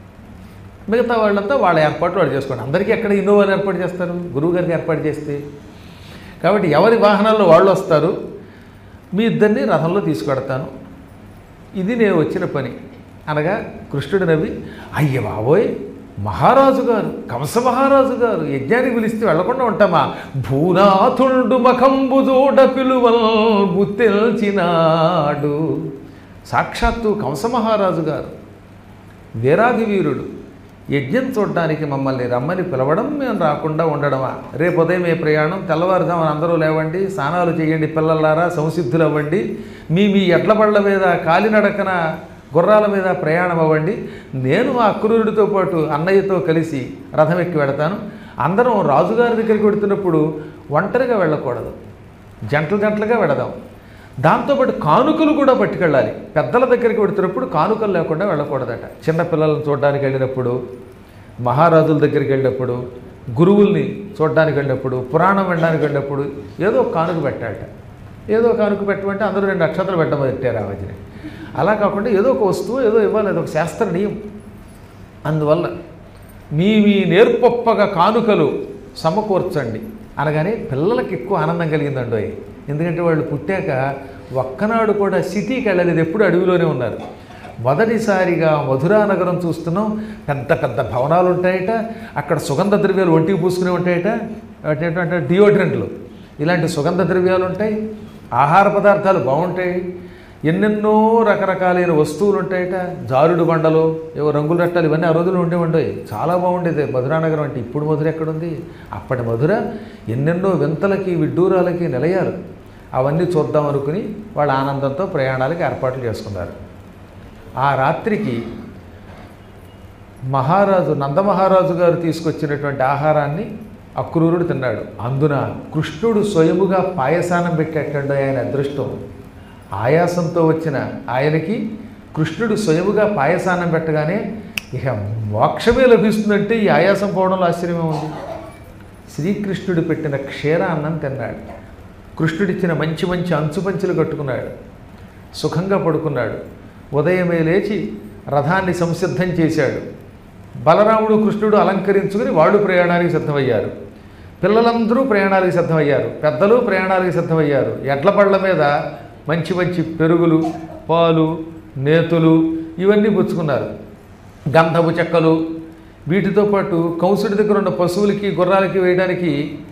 మిగతా వాళ్ళంతా వాళ్ళ ఏర్పాటు వాళ్ళు చేసుకోండి అందరికీ ఎక్కడ ఇన్నోవాలు ఏర్పాటు చేస్తారు గురువుగారికి ఏర్పాటు చేస్తే కాబట్టి ఎవరి వాహనాల్లో వాళ్ళు వస్తారు మీ ఇద్దరిని రథంలో తీసుకెడతాను ఇది నేను వచ్చిన పని అనగా కృష్ణుడు నవ్వి అయ్య బాబోయ్ మహారాజు గారు కంస మహారాజు గారు యజ్ఞానికి పిలిస్తే వెళ్లకుండా ఉంటామా భూనాథుండు మఖంబు జోడ పిలువల్ బుత్తెల్చినాడు సాక్షాత్తు కంస మహారాజు గారు వీరాధి వీరుడు యజ్ఞం చూడడానికి మమ్మల్ని రమ్మని పిలవడం మేము రాకుండా ఉండడమా రేపు ఉదయం ఏ ప్రయాణం తెల్లవారుజామున అందరూ లేవండి స్నానాలు చేయండి పిల్లలారా సంసిద్ధులు అవ్వండి మీ మీ ఎడ్ల బళ్ళ మీద కాలినడకన గుర్రాల మీద ప్రయాణం అవ్వండి నేను ఆ అక్రూరుడితో పాటు అన్నయ్యతో కలిసి రథం ఎక్కి వెడతాను అందరం రాజుగారి దగ్గరికి వెడుతున్నప్పుడు ఒంటరిగా వెళ్ళకూడదు జంటలు జంటలుగా వెడదాం దాంతోపాటు కానుకలు కూడా పట్టుకెళ్ళాలి పెద్దల దగ్గరికి వెడుతున్నప్పుడు కానుకలు లేకుండా వెళ్ళకూడదట చిన్న పిల్లలను చూడడానికి వెళ్ళినప్పుడు మహారాజుల దగ్గరికి వెళ్ళినప్పుడు గురువుల్ని చూడడానికి వెళ్ళినప్పుడు పురాణం వినడానికి వెళ్ళినప్పుడు ఏదో ఒక కానుక పెట్టాలట ఏదో ఒక కానుక పెట్టమంటే అందరూ రెండు నక్షత్రాలు పెట్టమని పెట్టారు ఆ మధ్యనే అలా కాకుండా ఏదో ఒక వస్తువు ఏదో ఇవ్వాలి అది ఒక శాస్త్ర నియమం అందువల్ల మీ మీ నేర్పొప్పగా కానుకలు సమకూర్చండి అనగానే పిల్లలకి ఎక్కువ ఆనందం కలిగిందండి అవి ఎందుకంటే వాళ్ళు పుట్టాక ఒక్కనాడు కూడా సిటీకి వెళ్ళలేదు ఎప్పుడు అడవిలోనే ఉన్నారు మొదటిసారిగా మధురా నగరం చూస్తున్నాం పెద్ద పెద్ద భవనాలు ఉంటాయట అక్కడ సుగంధ ద్రవ్యాలు ఒంటికి పూసుకునే ఉంటాయట వాటి ఏంటంటే డియోడ్రెంట్లు ఇలాంటి సుగంధ ద్రవ్యాలు ఉంటాయి ఆహార పదార్థాలు బాగుంటాయి ఎన్నెన్నో రకరకాలైన వస్తువులు ఉంటాయట జారుడు బండలు ఏవో రంగుల రట్టాలు ఇవన్నీ ఆ రోజులు ఉండే ఉండేవి చాలా బాగుండేది మధురానగరం అంటే ఇప్పుడు మధుర ఎక్కడుంది అప్పటి మధుర ఎన్నెన్నో వింతలకి విడ్డూరాలకి నిలయారు అవన్నీ చూద్దాం అనుకుని వాళ్ళ ఆనందంతో ప్రయాణాలకు ఏర్పాట్లు చేసుకున్నారు ఆ రాత్రికి మహారాజు నందమహారాజు గారు తీసుకొచ్చినటువంటి ఆహారాన్ని అక్రూరుడు తిన్నాడు అందున కృష్ణుడు స్వయముగా పాయసానం పెట్టేటండు ఆయన అదృష్టం ఆయాసంతో వచ్చిన ఆయనకి కృష్ణుడు స్వయముగా పాయసానం పెట్టగానే ఇక మోక్షమే లభిస్తుందంటే ఈ ఆయాసం పోవడంలో ఆశ్చర్యమే ఉంది శ్రీకృష్ణుడు పెట్టిన క్షీరాన్నం తిన్నాడు కృష్ణుడిచ్చిన మంచి మంచి అంచుపంచులు కట్టుకున్నాడు సుఖంగా పడుకున్నాడు ఉదయమే లేచి రథాన్ని సంసిద్ధం చేశాడు బలరాముడు కృష్ణుడు అలంకరించుకుని వాళ్ళు ప్రయాణానికి సిద్ధమయ్యారు పిల్లలందరూ ప్రయాణాలకు సిద్ధమయ్యారు పెద్దలు ప్రయాణాలకు సిద్ధమయ్యారు ఎడ్ల పళ్ళ మీద మంచి మంచి పెరుగులు పాలు నేతులు ఇవన్నీ పుచ్చుకున్నారు గంధపు చెక్కలు వీటితో పాటు కంసుడి దగ్గర ఉన్న పశువులకి గుర్రాలకి వేయడానికి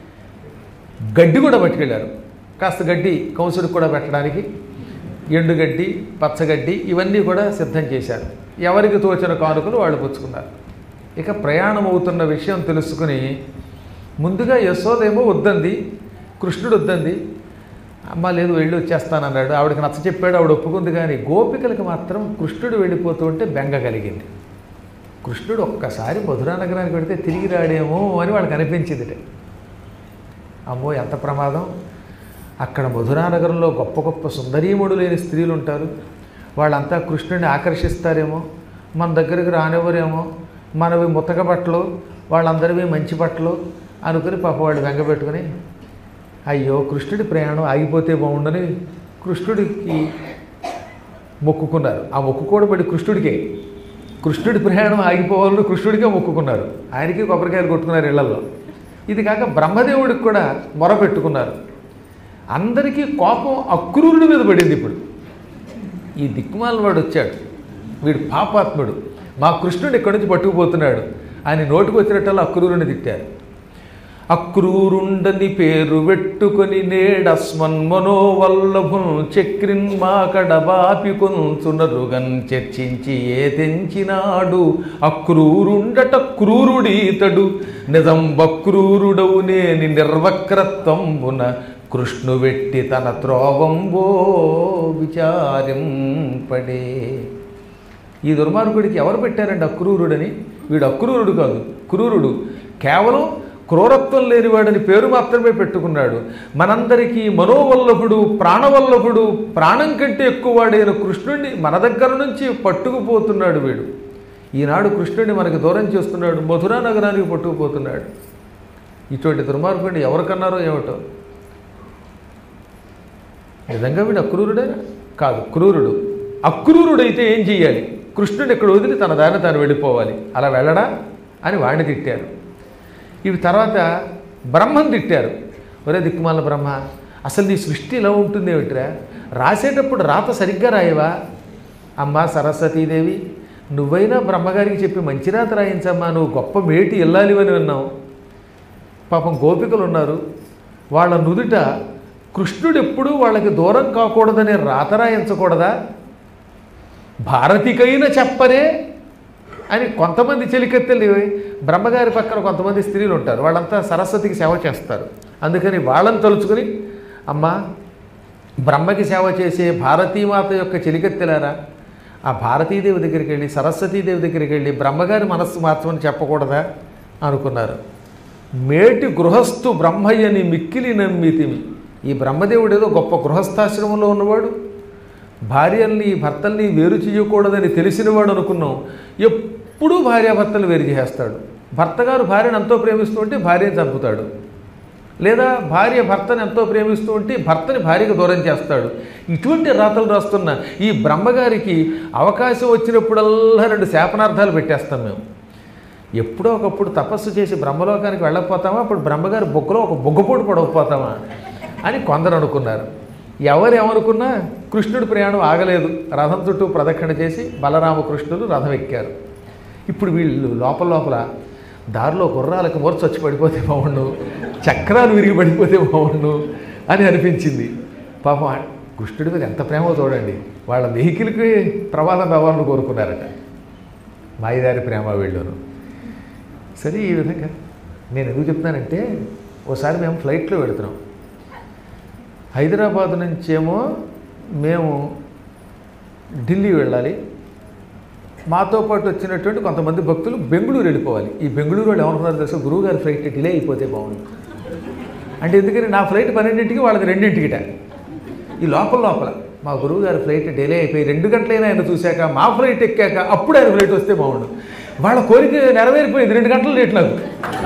గడ్డి కూడా పట్టుకెళ్ళారు కాస్త గడ్డి కంసుడికి కూడా పెట్టడానికి ఎండుగడ్డి పచ్చగడ్డి ఇవన్నీ కూడా సిద్ధం చేశారు ఎవరికి తోచిన కానుకలు వాళ్ళు పుచ్చుకున్నారు ఇక ప్రయాణం అవుతున్న విషయం తెలుసుకుని ముందుగా యశోదేమో వద్దంది కృష్ణుడు వద్దంది అమ్మ లేదు వెళ్ళి వచ్చేస్తానన్నాడు ఆవిడకి నచ్చ చెప్పాడు ఆవిడ ఒప్పుకుంది కానీ గోపికలకు మాత్రం కృష్ణుడు వెళ్ళిపోతూ ఉంటే బెంగ కలిగింది కృష్ణుడు ఒక్కసారి మధురా నగరానికి వెడితే తిరిగి రాడేమో అని వాళ్ళకి అనిపించింది అమ్మో ఎంత ప్రమాదం అక్కడ మధురా నగరంలో గొప్ప గొప్ప సుందరీముడు లేని స్త్రీలు ఉంటారు వాళ్ళంతా కృష్ణుడిని ఆకర్షిస్తారేమో మన దగ్గరికి రానివ్వరేమో మనవి ముతక బట్టలు వాళ్ళందరివి మంచి బట్టలు అనుకుని పాప వాళ్ళు వెంగబెట్టుకుని అయ్యో కృష్ణుడి ప్రయాణం ఆగిపోతే బాగుండని కృష్ణుడికి మొక్కుకున్నారు ఆ మొక్కు కూడా పడి కృష్ణుడికే కృష్ణుడి ప్రయాణం ఆగిపోవాలని కృష్ణుడికే మొక్కుకున్నారు ఆయనకి కొబ్బరికాయలు కొట్టుకున్నారు ఇళ్లలో ఇది కాక బ్రహ్మదేవుడికి కూడా మొరపెట్టుకున్నారు అందరికీ కోపం అక్రూరుడి మీద పడింది ఇప్పుడు ఈ దిక్కుమాల వాడు వచ్చాడు వీడు పాపాత్ముడు మా కృష్ణుడు ఇక్కడి నుంచి పట్టుకుపోతున్నాడు ఆయన నోటికి వచ్చినట్టల్లా అక్రూరుని తిట్టారు అక్రూరుండని పేరు పెట్టుకొని నేడస్మన్మనో వల్లభున్ చక్రిన్ మాకడ బాపి కొంచునరుగన్ చర్చించి ఏ తెంచినాడు అక్రూరుండట క్రూరుడీతడు నిజం బక్రూరుడవు నేని నిర్వక్రత్వంబున కృష్ణు వెట్టి తన త్రోవంబో విచారింపడే ఈ దుర్మార్గుడికి ఎవరు పెట్టారండి అక్రూరుడని వీడు అక్రూరుడు కాదు క్రూరుడు కేవలం క్రూరత్వం లేనివాడని పేరు మాత్రమే పెట్టుకున్నాడు మనందరికీ మనోవల్లభుడు ప్రాణవల్లభుడు ప్రాణం కంటే ఎక్కువ వాడైన కృష్ణుడిని మన దగ్గర నుంచి పట్టుకుపోతున్నాడు వీడు ఈనాడు కృష్ణుడిని మనకి దూరం చేస్తున్నాడు మధురా నగరానికి పట్టుకుపోతున్నాడు ఇటువంటి దుర్మార్గుడిని ఎవరికన్నారో ఏమిటో నిజంగా వీడు అక్రూరుడేనా కాదు క్రూరుడు అక్రూరుడైతే ఏం చెయ్యాలి కృష్ణుడు ఇక్కడ వదిలి తన దారిని తాను వెళ్ళిపోవాలి అలా వెళ్ళడా అని వాడిని తిట్టారు ఇవి తర్వాత బ్రహ్మను తిట్టారు ఒరే దిక్కుమాల బ్రహ్మ అసలు నీ సృష్టి ఇలా ఉంటుంది ఏమిట్రా రాసేటప్పుడు రాత సరిగ్గా రాయవా అమ్మా సరస్వతీదేవి నువ్వైనా బ్రహ్మగారికి చెప్పి మంచి రాత రాయించమ్మా నువ్వు గొప్ప మేటి వెళ్ళాలివని విన్నావు పాపం గోపికలు ఉన్నారు వాళ్ళ నుదుట కృష్ణుడు ఎప్పుడూ వాళ్ళకి దూరం కాకూడదనే రాత రాయించకూడదా భారతికైనా చెప్పరే అని కొంతమంది చెలికెత్తెలు బ్రహ్మగారి పక్కన కొంతమంది స్త్రీలు ఉంటారు వాళ్ళంతా సరస్వతికి సేవ చేస్తారు అందుకని వాళ్ళని తలుచుకుని అమ్మ బ్రహ్మకి సేవ చేసే భారతీమాత యొక్క చెలికెత్తెలారా ఆ భారతీదేవి దగ్గరికి వెళ్ళి సరస్వతీదేవి దగ్గరికి వెళ్ళి బ్రహ్మగారి మనస్సు మార్చమని చెప్పకూడదా అనుకున్నారు మేటి గృహస్థు బ్రహ్మయ్యని మిక్కిలి నమ్మితిమి ఈ బ్రహ్మదేవుడు ఏదో గొప్ప గృహస్థాశ్రమంలో ఉన్నవాడు భార్యల్ని భర్తల్ని వేరు చేయకూడదని తెలిసినవాడు అనుకున్నాం ఎప్పుడూ భార్యాభర్తలు వేరు చేస్తాడు భర్త గారు భార్యను ఎంతో ప్రేమిస్తూ ఉంటే భార్యను చంపుతాడు లేదా భార్య భర్తను ఎంతో ప్రేమిస్తూ ఉంటే భర్తని భార్యకు దూరం చేస్తాడు ఇటువంటి రాతలు రాస్తున్న ఈ బ్రహ్మగారికి అవకాశం వచ్చినప్పుడల్లా రెండు శాపనార్థాలు పెట్టేస్తాం మేము ఎప్పుడో ఒకప్పుడు తపస్సు చేసి బ్రహ్మలోకానికి వెళ్ళకపోతామా అప్పుడు బ్రహ్మగారి బొగ్గలో ఒక బొగ్గపోటు పడకపోతామా అని కొందరు అనుకున్నారు ఎవరు ఏమనుకున్నా కృష్ణుడి ప్రయాణం ఆగలేదు రథం చుట్టూ ప్రదక్షిణ చేసి బలరామకృష్ణులు రథం ఎక్కారు ఇప్పుడు వీళ్ళు లోపల లోపల దారిలో గుర్రాలకు మూర్చ వచ్చి పడిపోతే బాగుండు చక్రాలు విరిగి పడిపోతే బాగుండు అని అనిపించింది పాపం ఆ కృష్ణుడి మీద ఎంత ప్రేమో చూడండి వాళ్ళ వెహికల్కి ప్రమాదం రావాలని కోరుకున్నారట మాయదారి ప్రేమ వీళ్ళను సరే ఈ విధంగా నేను ఎందుకు చెప్తున్నానంటే ఓసారి మేము ఫ్లైట్లో వెళుతున్నాం హైదరాబాద్ నుంచేమో మేము ఢిల్లీ వెళ్ళాలి మాతో పాటు వచ్చినటువంటి కొంతమంది భక్తులు బెంగళూరు వెళ్ళిపోవాలి ఈ బెంగళూరు వాళ్ళు ఏమనుకున్నారు తెలుసా గురువుగారి ఫ్లైట్ డిలే అయిపోతే బాగుంది అంటే ఎందుకని నా ఫ్లైట్ పన్నెండింటికి వాళ్ళకి రెండింటికిట ఈ లోపల లోపల మా గురువుగారి ఫ్లైట్ డిలే అయిపోయి రెండు గంటలైనా ఆయన చూశాక మా ఫ్లైట్ ఎక్కాక అప్పుడు ఆయన ఫ్లైట్ వస్తే బాగుండు వాళ్ళ కోరిక నెరవేరిపోయింది రెండు గంటలు లేట్ నాకు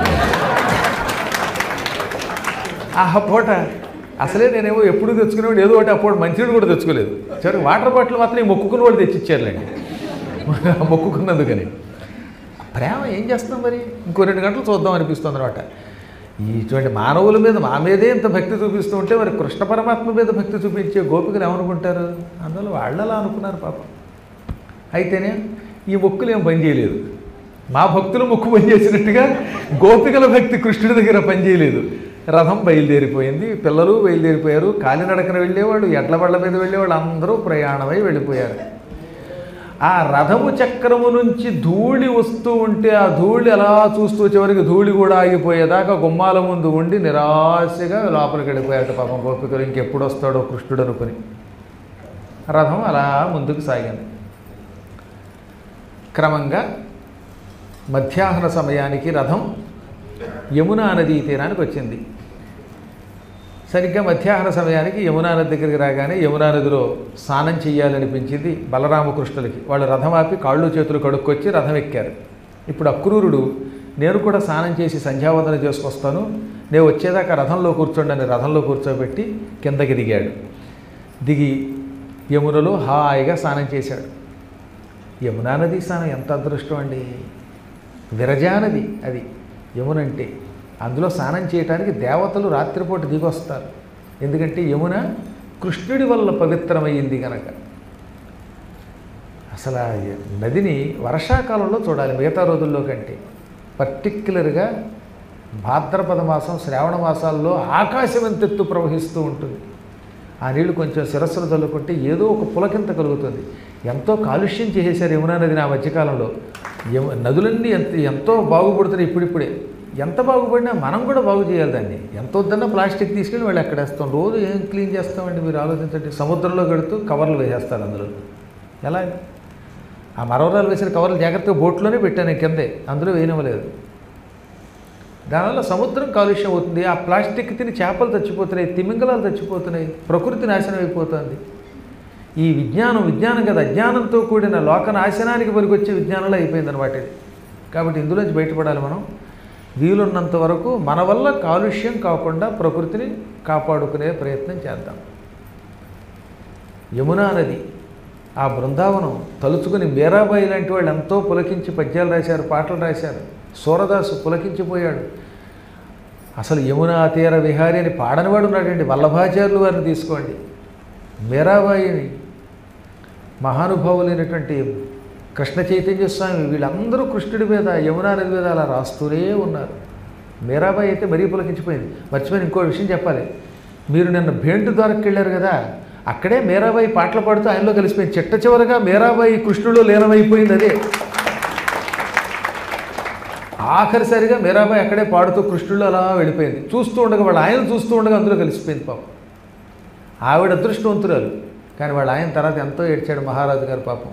ఆ పూట అసలే నేనేమో ఎప్పుడు తెచ్చుకునేవాడు ఏదో ఒకటి అప్పుడు మంచినీళ్ళు కూడా తెచ్చుకోలేదు సరే వాటర్ బాటిల్ మాత్రం ఈ మొక్కుకున్న వాడు తెచ్చిచ్చారులేండి మొక్కుకున్నందుకని ప్రేమ ఏం చేస్తాం మరి ఇంకో రెండు గంటలు చూద్దాం అనిపిస్తుంది అనమాట ఇటువంటి మానవుల మీద మా మీదే ఇంత భక్తి చూపిస్తూ ఉంటే మరి కృష్ణ పరమాత్మ మీద భక్తి చూపించే గోపికలు ఏమనుకుంటారు అందువల్ల వాళ్ళు అలా అనుకున్నారు పాపం అయితేనే ఈ మొక్కులు ఏం పని చేయలేదు మా భక్తులు మొక్కు పని చేసినట్టుగా గోపికల భక్తి కృష్ణుడి దగ్గర పనిచేయలేదు రథం బయలుదేరిపోయింది పిల్లలు బయలుదేరిపోయారు కాలినడకన వెళ్ళేవాళ్ళు ఎడ్ల బళ్ళ మీద వెళ్ళేవాళ్ళు అందరూ ప్రయాణమై వెళ్ళిపోయారు ఆ రథము చక్రము నుంచి ధూళి వస్తూ ఉంటే ఆ ధూళి అలా చూస్తూ చివరికి ధూళి కూడా ఆగిపోయేదాకా గుమ్మాల ముందు ఉండి నిరాశగా లోపలికి వెళ్ళిపోయాట పాపం గోపికలు ఇంకెప్పుడు వస్తాడో కృష్ణుడు అనుకుని రథం అలా ముందుకు సాగింది క్రమంగా మధ్యాహ్న సమయానికి రథం యమునా నదీ తీరానికి వచ్చింది సరిగ్గా మధ్యాహ్న సమయానికి యమునా నది దగ్గరికి రాగానే యమునా నదిలో స్నానం చేయాలనిపించింది బలరామకృష్ణులకి వాళ్ళు రథం ఆపి కాళ్ళు చేతులు కడుక్కొచ్చి రథం ఎక్కారు ఇప్పుడు అక్రూరుడు నేను కూడా స్నానం చేసి సంధ్యావందన చేసుకొస్తాను నేను వచ్చేదాకా రథంలో కూర్చోండి అని రథంలో కూర్చోబెట్టి కిందకి దిగాడు దిగి యమునలో హాయిగా స్నానం చేశాడు యమునా నది స్నానం ఎంత అదృష్టం అండి విరజానది అది యమున అంటే అందులో స్నానం చేయడానికి దేవతలు రాత్రిపూట దిగొస్తారు ఎందుకంటే యమున కృష్ణుడి వల్ల పవిత్రమైంది కనుక అసలు ఆ నదిని వర్షాకాలంలో చూడాలి మిగతా రోజుల్లో కంటే పర్టిక్యులర్గా భాద్రపద మాసం శ్రావణ మాసాల్లో ఆకాశం ఎంతెత్తు ప్రవహిస్తూ ఉంటుంది ఆ నీళ్లు కొంచెం శిరస్సును చల్లుకుంటే ఏదో ఒక పులకింత కలుగుతుంది ఎంతో కాలుష్యం చేసేశారు యమునా నదిని ఆ మధ్యకాలంలో యమ నదులన్నీ ఎంత ఎంతో బాగుపడుతున్నాయి ఇప్పుడిప్పుడే ఎంత బాగుపడినా మనం కూడా బాగు చేయాలి దాన్ని ఎంత వద్దన్నా ప్లాస్టిక్ తీసుకెళ్ళి వాళ్ళు ఎక్కడేస్తాం రోజు ఏం క్లీన్ చేస్తామండి మీరు ఆలోచించండి సముద్రంలో కడుతూ కవర్లు వేసేస్తారు అందులో ఎలా ఆ మరవరాలు వేసిన కవర్లు జాగ్రత్తగా బోట్లోనే పెట్టాను కిందే అందులో వేయనివ్వలేదు దానివల్ల సముద్రం కాలుష్యం అవుతుంది ఆ ప్లాస్టిక్ తిని చేపలు చచ్చిపోతున్నాయి తిమింగలాలు చచ్చిపోతున్నాయి ప్రకృతి నాశనం అయిపోతుంది ఈ విజ్ఞానం విజ్ఞానం కదా అజ్ఞానంతో కూడిన లోక నాశనానికి పనికొచ్చే విజ్ఞానంలో అయిపోయింది అనమాట ఇది కాబట్టి ఇందులోంచి బయటపడాలి మనం వీలున్నంత వరకు మన వల్ల కాలుష్యం కాకుండా ప్రకృతిని కాపాడుకునే ప్రయత్నం చేద్దాం యమునా నది ఆ బృందావనం తలుచుకుని మీరాబాయి లాంటి వాళ్ళు ఎంతో పులకించి పద్యాలు రాశారు పాటలు రాశారు సూరదాసు పులకించిపోయాడు అసలు యమునా తీర విహారి అని పాడనివాడు ఉన్నాడండి వల్లభాచార్యులు వారిని తీసుకోండి మీరాబాయిని మహానుభావులైనటువంటి కృష్ణ చైతన్య స్వామి వీళ్ళందరూ కృష్ణుడి మీద యమునా నది మీద అలా రాస్తూనే ఉన్నారు మీరాబాయి అయితే మరీ పులకించిపోయింది మర్చిపోయిన ఇంకో విషయం చెప్పాలి మీరు నిన్న భేంటు ద్వారకు వెళ్ళారు కదా అక్కడే మీరాబాయి పాటలు పాడుతూ ఆయనలో కలిసిపోయింది చిట్ట చివరగా మీరాబాయి కృష్ణుడిలో లీనమైపోయింది అదే ఆఖరిసరిగా మీరాబాయి అక్కడే పాడుతూ కృష్ణుడిలో అలా వెళ్ళిపోయింది చూస్తూ ఉండగా వాళ్ళ ఆయన చూస్తూ ఉండగా అందులో కలిసిపోయింది పాపం ఆవిడ అదృష్టవంతురాలు కానీ వాళ్ళ ఆయన తర్వాత ఎంతో ఏడ్చాడు మహారాజు గారు పాపం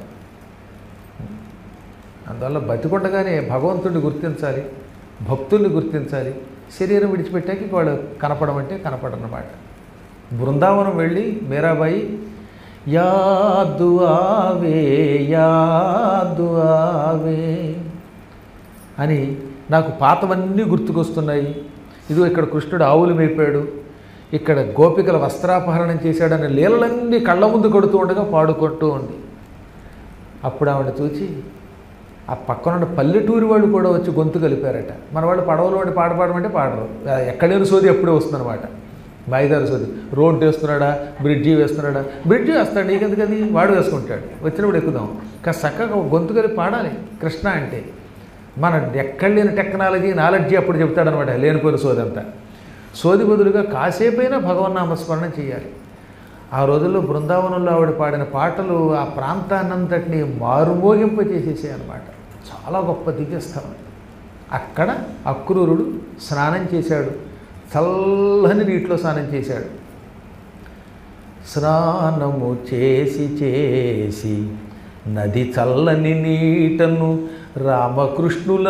అందువల్ల బతికుండగానే భగవంతుడిని గుర్తించాలి భక్తుల్ని గుర్తించాలి శరీరం విడిచిపెట్టాక ఇక వాడు కనపడమంటే కనపడనమాట బృందావనం వెళ్ళి మీరాబాయి యాదు ఆవే యాదు ఆవే అని నాకు పాతవన్నీ గుర్తుకొస్తున్నాయి ఇదిగో ఇక్కడ కృష్ణుడు ఆవులు మేపాడు ఇక్కడ గోపికల వస్త్రాపహరణం చేశాడనే లీలలన్నీ కళ్ళ ముందు కొడుతూ ఉండగా పాడుకుంటూ ఉంది అప్పుడు ఆవిడ చూచి ఆ పక్కనున్న పల్లెటూరి వాళ్ళు కూడా వచ్చి గొంతు కలిపారట మన వాళ్ళు పడవలో వాడి పాట పాడమంటే పాడరు ఎక్కడలేని సోది ఎప్పుడే వస్తుందన్నమాట మాయిదారు సోది రోడ్డు వేస్తున్నాడా బ్రిడ్జి వేస్తున్నాడా బ్రిడ్జి వేస్తాడు నీకెందుకు అది వాడు వేసుకుంటాడు వచ్చినప్పుడు ఎక్కుదాం కాస్త చక్కగా గొంతు కలిపి పాడాలి కృష్ణ అంటే మన ఎక్కడ లేని టెక్నాలజీ నాలెడ్జి అప్పుడు చెప్తాడనమాట లేనిపోయిన సోది అంతా సోది బదులుగా కాసేపైనా భగవన్నామస్మరణ చేయాలి ఆ రోజుల్లో బృందావనంలో ఆవిడ పాడిన పాటలు ఆ ప్రాంతాన్నంతటిని మారుమోగింప చేసేసాయి అనమాట చాలా గొప్ప దివ్యస్థలం అక్కడ అక్రూరుడు స్నానం చేశాడు చల్లని నీటిలో స్నానం చేశాడు స్నానము చేసి చేసి నది చల్లని నీటను రామకృష్ణుల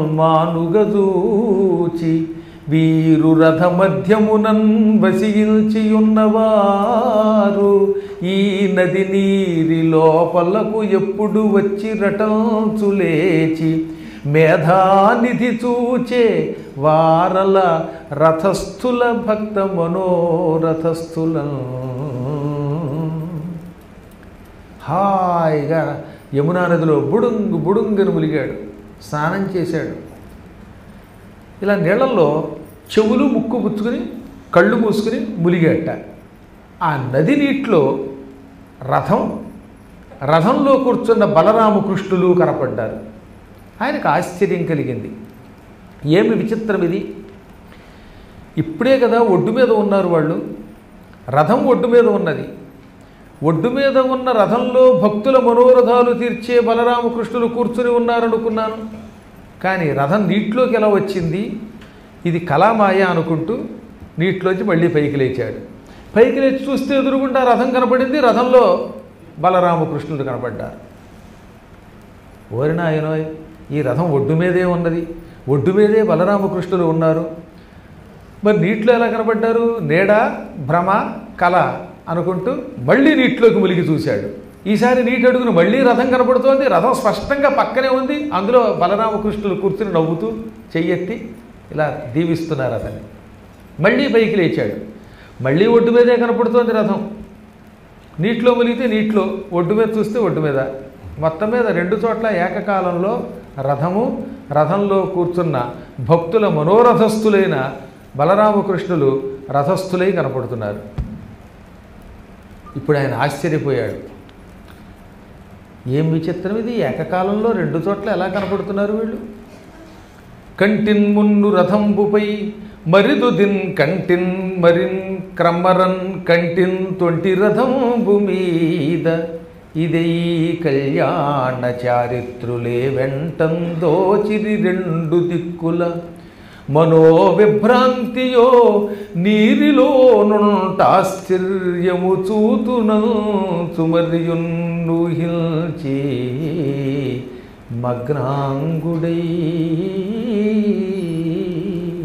మానుగదూచి వీరు రథ మధ్యమునన్ వసిల్చి ఉన్నవారు ఈ నది నీరి లోపలకు ఎప్పుడు వచ్చి రటంచులేచి మేధానిధి చూచే వారల రథస్థుల భక్త మనోరథస్థుల హాయిగా యమునా నదిలో బుడుంగు బుడుంగను ములిగాడు స్నానం చేశాడు ఇలా నీళ్ళల్లో చెవులు ముక్కు పుచ్చుకుని కళ్ళు మూసుకుని ములిగేట ఆ నది నీటిలో రథం రథంలో కూర్చున్న బలరామకృష్ణులు కనపడ్డారు ఆయనకు ఆశ్చర్యం కలిగింది ఏమి విచిత్రం ఇది ఇప్పుడే కదా ఒడ్డు మీద ఉన్నారు వాళ్ళు రథం ఒడ్డు మీద ఉన్నది ఒడ్డు మీద ఉన్న రథంలో భక్తుల మనోరథాలు తీర్చే బలరామకృష్ణులు కూర్చుని ఉన్నారనుకున్నాను కానీ రథం నీటిలోకి ఎలా వచ్చింది ఇది కళామాయ అనుకుంటూ నీటిలోంచి మళ్ళీ పైకి లేచాడు పైకి లేచి చూస్తే ఎదురుగుండా రథం కనపడింది రథంలో బలరామకృష్ణుడు కనపడ్డారు ఓరినాయనో ఈ రథం ఒడ్డు మీదే ఉన్నది ఒడ్డు మీదే బలరామకృష్ణులు ఉన్నారు మరి నీటిలో ఎలా కనపడ్డారు నీడ భ్రమ కళ అనుకుంటూ మళ్ళీ నీటిలోకి ములిగి చూశాడు ఈసారి నీటి అడుగును మళ్ళీ రథం కనపడుతోంది రథం స్పష్టంగా పక్కనే ఉంది అందులో బలరామకృష్ణులు కూర్చుని నవ్వుతూ చెయ్యెత్తి ఇలా దీవిస్తున్నారు అతన్ని మళ్ళీ పైకి లేచాడు మళ్ళీ ఒడ్డు మీదే కనపడుతోంది రథం నీటిలో మునిగితే నీటిలో ఒడ్డు మీద చూస్తే ఒడ్డు మీద మొత్తం మీద రెండు చోట్ల ఏకకాలంలో రథము రథంలో కూర్చున్న భక్తుల మనోరథస్థులైన బలరామకృష్ణులు రథస్థులై కనపడుతున్నారు ఇప్పుడు ఆయన ఆశ్చర్యపోయాడు ఏం విచిత్రం ఇది ఏకకాలంలో రెండు చోట్ల ఎలా కనపడుతున్నారు వీళ్ళు కంటిన్ మున్ను రథంబుపై మరిదు దిన్ కంటిన్ మరిన్ క్రమ్మరన్ కంటిన్ తొంటి రథంబు మీద ఇదే కళ్యాణ చారిత్రులే వెంటందోచిరి రెండు దిక్కుల మనోవిభ్రాంతియో నీరిలో నుంటాశ్చర్యము చూతునూహిల్చి మగ్నాంగుడై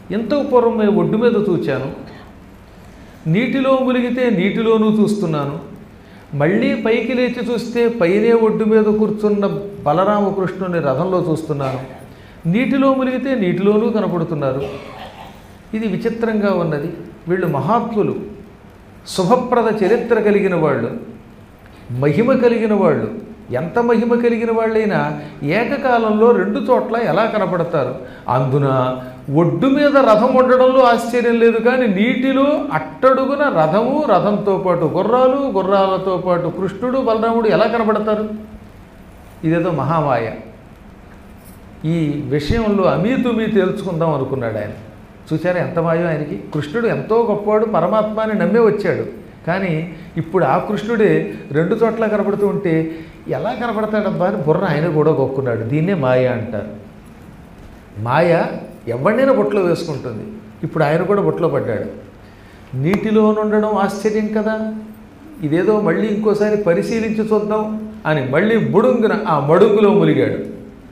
ఎంతో పూర్వం మేము ఒడ్డు మీద చూచాను నీటిలో మునిగితే నీటిలోనూ చూస్తున్నాను మళ్ళీ పైకి లేచి చూస్తే పైనే ఒడ్డు మీద కూర్చున్న బలరామకృష్ణుని రథంలో చూస్తున్నాను నీటిలో మునిగితే నీటిలోనూ కనపడుతున్నారు ఇది విచిత్రంగా ఉన్నది వీళ్ళు మహాత్ములు శుభప్రద చరిత్ర కలిగిన వాళ్ళు మహిమ కలిగిన వాళ్ళు ఎంత మహిమ కలిగిన వాళ్ళైనా ఏకకాలంలో రెండు చోట్ల ఎలా కనపడతారు అందున ఒడ్డు మీద రథం ఉండడంలో ఆశ్చర్యం లేదు కానీ నీటిలో అట్టడుగున రథము రథంతో పాటు గుర్రాలు గుర్రాలతో పాటు కృష్ణుడు బలరాముడు ఎలా కనపడతారు ఇదేదో మహామాయ ఈ విషయంలో అమీతుమీ తేల్చుకుందాం అనుకున్నాడు ఆయన చూసారా ఎంత మాయం ఆయనకి కృష్ణుడు ఎంతో గొప్పవాడు పరమాత్మాని నమ్మే వచ్చాడు కానీ ఇప్పుడు ఆ కృష్ణుడే రెండు చోట్ల కనపడుతూ ఉంటే ఎలా కనపడతాడబ్బా అని బుర్ర ఆయన కూడా గొక్కున్నాడు దీన్నే మాయ అంటారు మాయ ఎవరినైనా బొట్లో వేసుకుంటుంది ఇప్పుడు ఆయన కూడా బొట్లో పడ్డాడు నీటిలో ఉండడం ఆశ్చర్యం కదా ఇదేదో మళ్ళీ ఇంకోసారి పరిశీలించి చూద్దాం అని మళ్ళీ బుడుంగున ఆ మడుగులో మునిగాడు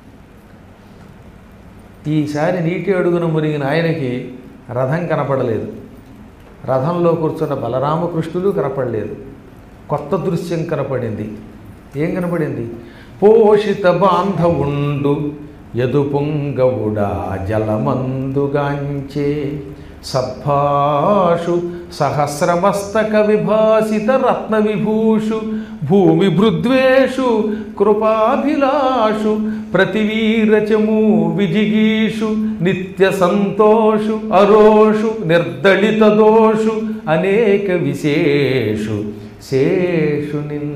ఈసారి నీటి అడుగున మునిగిన ఆయనకి రథం కనపడలేదు రథంలో కూర్చున్న బలరామకృష్ణులు కనపడలేదు కొత్త దృశ్యం కనపడింది ఏం కనపడింది పోషిత బాంధవుండు యదుపుంగవుడా జలమందుగాంచే సద్భాషు సహస్రమస్తక విభాసిత రత్న విభూషు భూమి భృద్వేషు కృపాభిలాషు ప్రతివీరచము విజిగీషు నిత్య సంతోషు అరోషు నిర్దళిత దోషు అనేక విశేషు శేషునిన్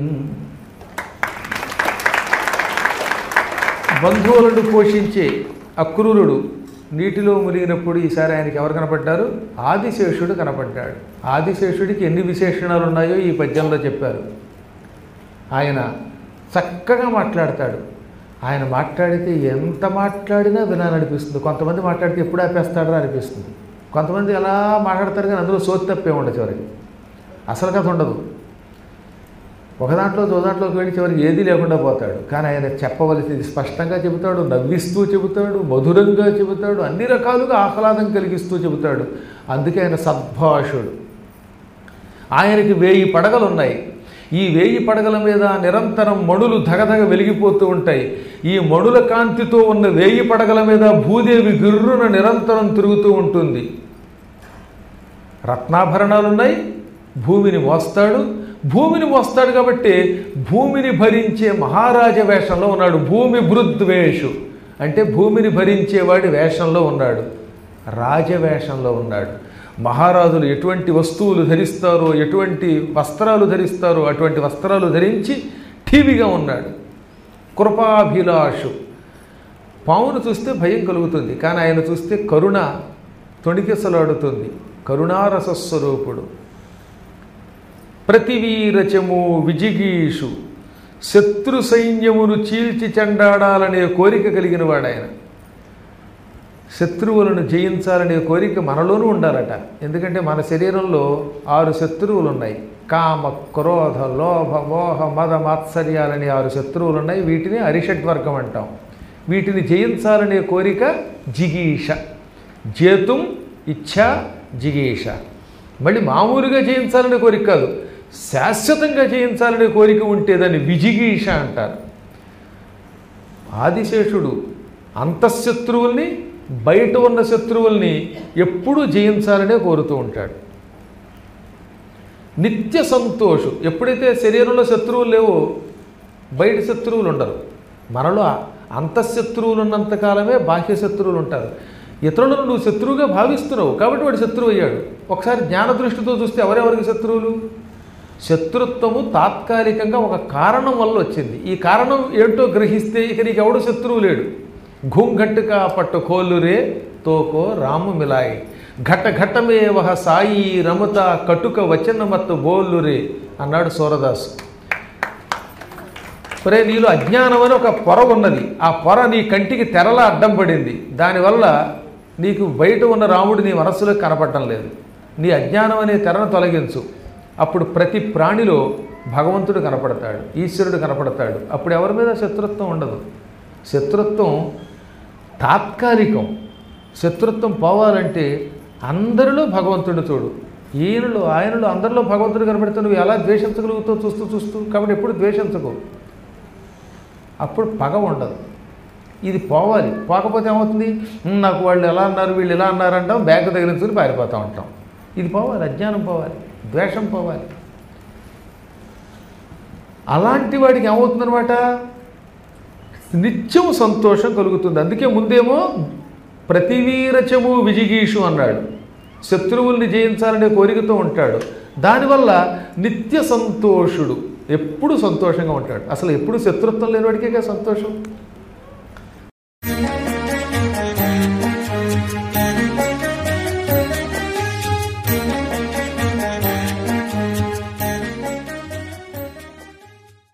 బంధువులను పోషించే అక్రూరుడు నీటిలో మునిగినప్పుడు ఈసారి ఆయనకి ఎవరు కనపడ్డారు ఆదిశేషుడు కనపడ్డాడు ఆదిశేషుడికి ఎన్ని విశేషణాలు ఉన్నాయో ఈ పద్యంలో చెప్పారు ఆయన చక్కగా మాట్లాడతాడు ఆయన మాట్లాడితే ఎంత మాట్లాడినా వినాలనిపిస్తుంది కొంతమంది మాట్లాడితే ఎప్పుడు ఆపేస్తాడో అనిపిస్తుంది కొంతమంది ఎలా మాట్లాడతారు కానీ అందులో సోతి తప్పే ఉండదు చివరికి అసలు కథ ఉండదు ఒక దాంట్లో దో దాంట్లోకి వెళ్ళి చివరికి ఏదీ లేకుండా పోతాడు కానీ ఆయన చెప్పవలసింది స్పష్టంగా చెబుతాడు నవ్విస్తూ చెబుతాడు మధురంగా చెబుతాడు అన్ని రకాలుగా ఆహ్లాదం కలిగిస్తూ చెబుతాడు అందుకే ఆయన సద్భాషుడు ఆయనకి వేయి పడగలు ఉన్నాయి ఈ వేయి పడగల మీద నిరంతరం మణులు ధగధగ వెలిగిపోతూ ఉంటాయి ఈ మణుల కాంతితో ఉన్న వేయి పడగల మీద భూదేవి గిర్రున నిరంతరం తిరుగుతూ ఉంటుంది రత్నాభరణాలు ఉన్నాయి భూమిని మోస్తాడు భూమిని మోస్తాడు కాబట్టి భూమిని భరించే మహారాజ వేషంలో ఉన్నాడు భూమి భృద్వేషు అంటే భూమిని భరించేవాడి వేషంలో ఉన్నాడు రాజవేషంలో ఉన్నాడు మహారాజులు ఎటువంటి వస్తువులు ధరిస్తారో ఎటువంటి వస్త్రాలు ధరిస్తారో అటువంటి వస్త్రాలు ధరించి ఠీవిగా ఉన్నాడు కృపాభిలాషు పావును చూస్తే భయం కలుగుతుంది కానీ ఆయన చూస్తే కరుణ తొణికిసలాడుతుంది కరుణారసస్వరూపుడు ప్రతివీరచము విజిగీషు శత్రు సైన్యమును చీల్చి చెండాడాలనే కోరిక కలిగిన వాడాయన శత్రువులను జయించాలనే కోరిక మనలోనూ ఉండాలట ఎందుకంటే మన శరీరంలో ఆరు శత్రువులు ఉన్నాయి కామ క్రోధ లోభ మోహ మద మాత్సర్యాలనే ఆరు శత్రువులు ఉన్నాయి వీటిని అరిషడ్వర్గం అంటాం వీటిని జయించాలనే కోరిక జిగీష జేతుం ఇచ్ఛ జిగీష మళ్ళీ మామూలుగా జయించాలనే కోరిక కాదు శాశ్వతంగా జయించాలనే కోరిక ఉంటే దాన్ని విజిగీష అంటారు ఆదిశేషుడు అంతఃశత్రువుల్ని బయట ఉన్న శత్రువుల్ని ఎప్పుడూ జయించాలనే కోరుతూ ఉంటాడు నిత్య సంతోషు ఎప్పుడైతే శరీరంలో శత్రువులు లేవో బయట శత్రువులు ఉండరు మనలో అంతఃశత్రువులు ఉన్నంతకాలమే బాహ్య శత్రువులు ఉంటారు ఇతరులను నువ్వు శత్రువుగా భావిస్తున్నావు కాబట్టి వాడు శత్రువు అయ్యాడు ఒకసారి జ్ఞాన దృష్టితో చూస్తే ఎవరెవరికి శత్రువులు శత్రుత్వము తాత్కాలికంగా ఒక కారణం వల్ల వచ్చింది ఈ కారణం ఏంటో గ్రహిస్తే ఇక నీకు ఎవడు శత్రువు లేడు ఘుంఘట్టుగా పట్టు కోలురే తోకో రాము మిలాయి ఘట ఘటమే వహ సాయి రమత కటుక వచనమత్తు బోలురే అన్నాడు సూరదాసు ఒరే నీలో అజ్ఞానం అని ఒక పొర ఉన్నది ఆ పొర నీ కంటికి తెరలా అడ్డం పడింది దానివల్ల నీకు బయట ఉన్న రాముడు నీ మనస్సులో కనపడటం లేదు నీ అజ్ఞానం అనే తెరను తొలగించు అప్పుడు ప్రతి ప్రాణిలో భగవంతుడు కనపడతాడు ఈశ్వరుడు కనపడతాడు అప్పుడు ఎవరి మీద శత్రుత్వం ఉండదు శత్రుత్వం తాత్కాలికం శత్రుత్వం పోవాలంటే అందరిలో భగవంతుడు చూడు ఈయనలో ఆయనలో అందరిలో భగవంతుడు కనబడితే నువ్వు ఎలా ద్వేషించగలుగుతావు చూస్తూ చూస్తూ కాబట్టి ఎప్పుడు ద్వేషించకు అప్పుడు పగ ఉండదు ఇది పోవాలి పోకపోతే ఏమవుతుంది "ఉమ్, నాకు వాళ్ళు ఎలా అన్నారు వీళ్ళు ఎలా అన్నారు అంటాం బ్యాగ్ తగిలించుకుని పారిపోతూ ఉంటాం ఇది పోవాలి అజ్ఞానం పోవాలి ద్వేషం పోవాలి అలాంటి వాడికి ఏమవుతుందనమాట నిత్యం సంతోషం కలుగుతుంది అందుకే ముందేమో ప్రతివీరచము విజిగీషు అన్నాడు శత్రువుల్ని జయించాలనే కోరికతో ఉంటాడు దానివల్ల నిత్య సంతోషుడు ఎప్పుడు సంతోషంగా ఉంటాడు అసలు ఎప్పుడు శత్రుత్వం లేనివాడికే కదా సంతోషం